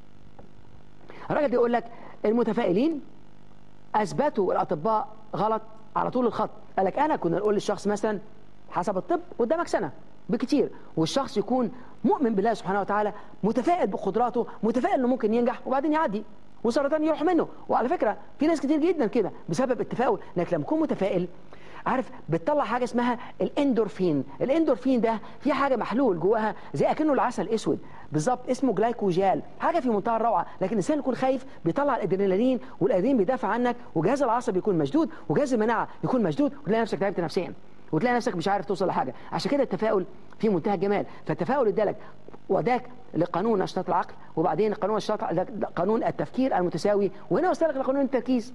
الراجل ده يقول لك المتفائلين اثبتوا الاطباء غلط على طول الخط قال لك انا كنا نقول للشخص مثلا حسب الطب قدامك سنه بكتير والشخص يكون مؤمن بالله سبحانه وتعالى متفائل بقدراته متفائل انه ممكن ينجح وبعدين يعدي وسرطان يروح منه وعلى فكره في ناس كتير جدا كده بسبب التفاؤل انك لما تكون متفائل عارف بتطلع حاجه اسمها الاندورفين الاندورفين ده في حاجه محلول جواها زي اكنه العسل اسود بالظبط اسمه جلايكوجال حاجه في منتهى الروعه لكن الانسان يكون خايف بيطلع الادرينالين والادرينالين بيدافع عنك وجهاز العصب يكون مشدود وجهاز المناعه يكون مشدود وتلاقي نفسك تعبت نفسيا وتلاقي نفسك مش عارف توصل لحاجه عشان كده التفاؤل في منتهى الجمال فالتفاؤل ادالك وداك لقانون نشاط العقل وبعدين قانون نشاط قانون التفكير المتساوي وهنا وصلك لقانون التركيز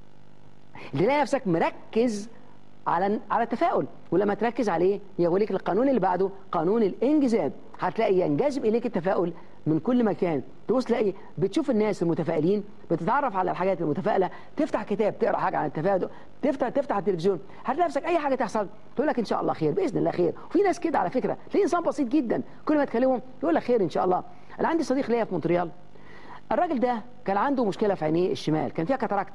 تلاقي نفسك مركز على على التفاؤل ولما تركز عليه يقول القانون اللي بعده قانون الانجذاب هتلاقي ينجذب اليك التفاؤل من كل مكان تبص تلاقي بتشوف الناس المتفائلين بتتعرف على الحاجات المتفائله تفتح كتاب تقرا حاجه عن التفاؤل تفتح تفتح التلفزيون هتلاقي نفسك اي حاجه تحصل تقول لك ان شاء الله خير باذن الله خير وفي ناس كده على فكره تلاقي انسان بسيط جدا كل ما تكلمهم يقول لك خير ان شاء الله انا عندي صديق ليا في مونتريال الراجل ده كان عنده مشكله في عينيه الشمال كان فيها كاتاراكت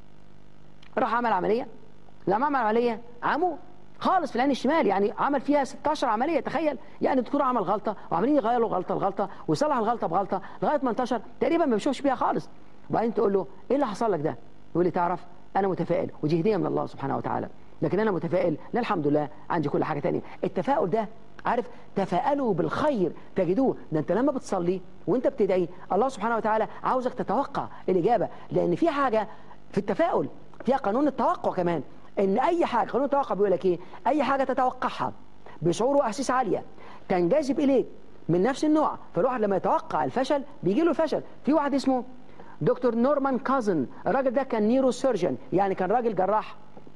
راح عمل عمليه لما عمل عمليه عمو خالص في العين الشمال يعني عمل فيها 16 عمليه تخيل يعني الدكتور عمل غلطه وعمالين يغيروا غلطه لغلطه ويصلح الغلطه بغلطه لغايه ما انتشر تقريبا ما بيشوفش بيها خالص وبعدين تقول له ايه اللي حصل لك ده؟ يقول لي تعرف انا متفائل ودي هديه من الله سبحانه وتعالى لكن انا متفائل لا الحمد لله عندي كل حاجه ثانيه التفاؤل ده عارف تفاءلوا بالخير تجدوه ده انت لما بتصلي وانت بتدعي الله سبحانه وتعالى عاوزك تتوقع الاجابه لان في حاجه في التفاؤل فيها قانون التوقع كمان ان اي حاجه قانون التوقع بيقول لك ايه اي حاجه تتوقعها بشعور واحاسيس عاليه تنجذب اليك من نفس النوع فالواحد لما يتوقع الفشل بيجي له الفشل في واحد اسمه دكتور نورمان كازن الراجل ده كان نيرو سيرجن يعني كان راجل جراح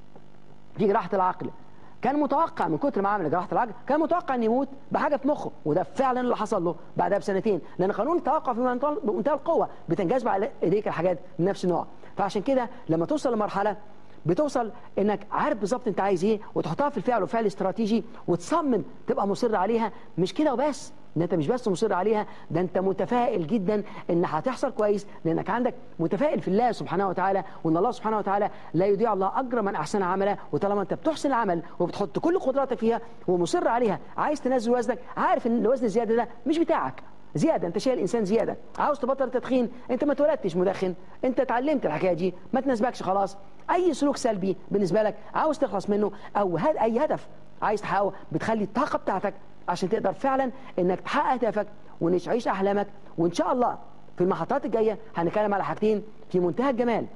في جراحه العقل كان متوقع من كتر ما عمل جراحه العقل كان متوقع ان يموت بحاجه في مخه وده فعلا اللي حصل له بعدها بسنتين لان قانون التوقع في منتهى القوه بتنجذب على ايديك الحاجات من نفس النوع فعشان كده لما توصل لمرحله بتوصل انك عارف بالظبط انت عايز ايه وتحطها في الفعل وفعل استراتيجي وتصمم تبقى مصر عليها مش كده وبس ده انت مش بس مصر عليها ده انت متفائل جدا ان هتحصل كويس لانك عندك متفائل في الله سبحانه وتعالى وان الله سبحانه وتعالى لا يضيع الله اجر من احسن عملا وطالما انت بتحسن العمل وبتحط كل قدراتك فيها ومصر عليها عايز تنزل وزنك عارف ان الوزن الزياده ده مش بتاعك زياده انت شايل انسان زياده عاوز تبطل التدخين انت ما اتولدتش مدخن انت اتعلمت الحكايه دي ما تناسبكش خلاص اي سلوك سلبي بالنسبه لك عاوز تخلص منه او هاد اي هدف عايز تحققه بتخلي الطاقه بتاعتك عشان تقدر فعلا انك تحقق هدفك وتعيش احلامك وان شاء الله في المحطات الجايه هنتكلم على حاجتين في منتهى الجمال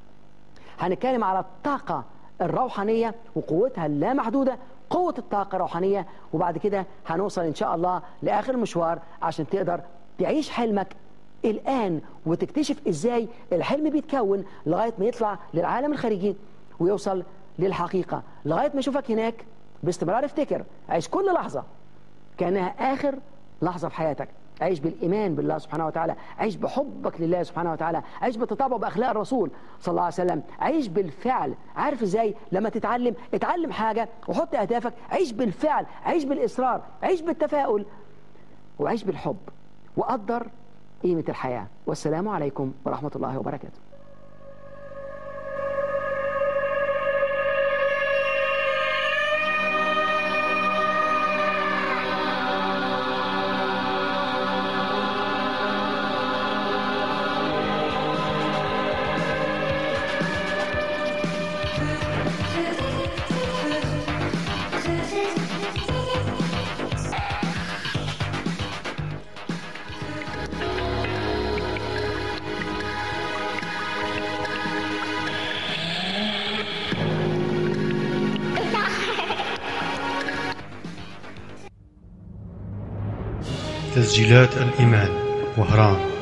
هنتكلم على الطاقه الروحانيه وقوتها اللامحدوده قوة الطاقة الروحانية وبعد كده هنوصل إن شاء الله لآخر المشوار عشان تقدر تعيش حلمك الآن وتكتشف إزاي الحلم بيتكون لغاية ما يطلع للعالم الخارجي ويوصل للحقيقة لغاية ما يشوفك هناك باستمرار افتكر عيش كل لحظة كأنها آخر لحظة في حياتك عيش بالإيمان بالله سبحانه وتعالى عيش بحبك لله سبحانه وتعالى عيش بالتطابق بأخلاق الرسول صلى الله عليه وسلم عيش بالفعل عارف إزاي لما تتعلم اتعلم حاجة وحط أهدافك عيش بالفعل عيش بالإصرار عيش بالتفاؤل وعيش بالحب وقدر قيمة الحياة والسلام عليكم ورحمة الله وبركاته تسجيلات الإيمان وهران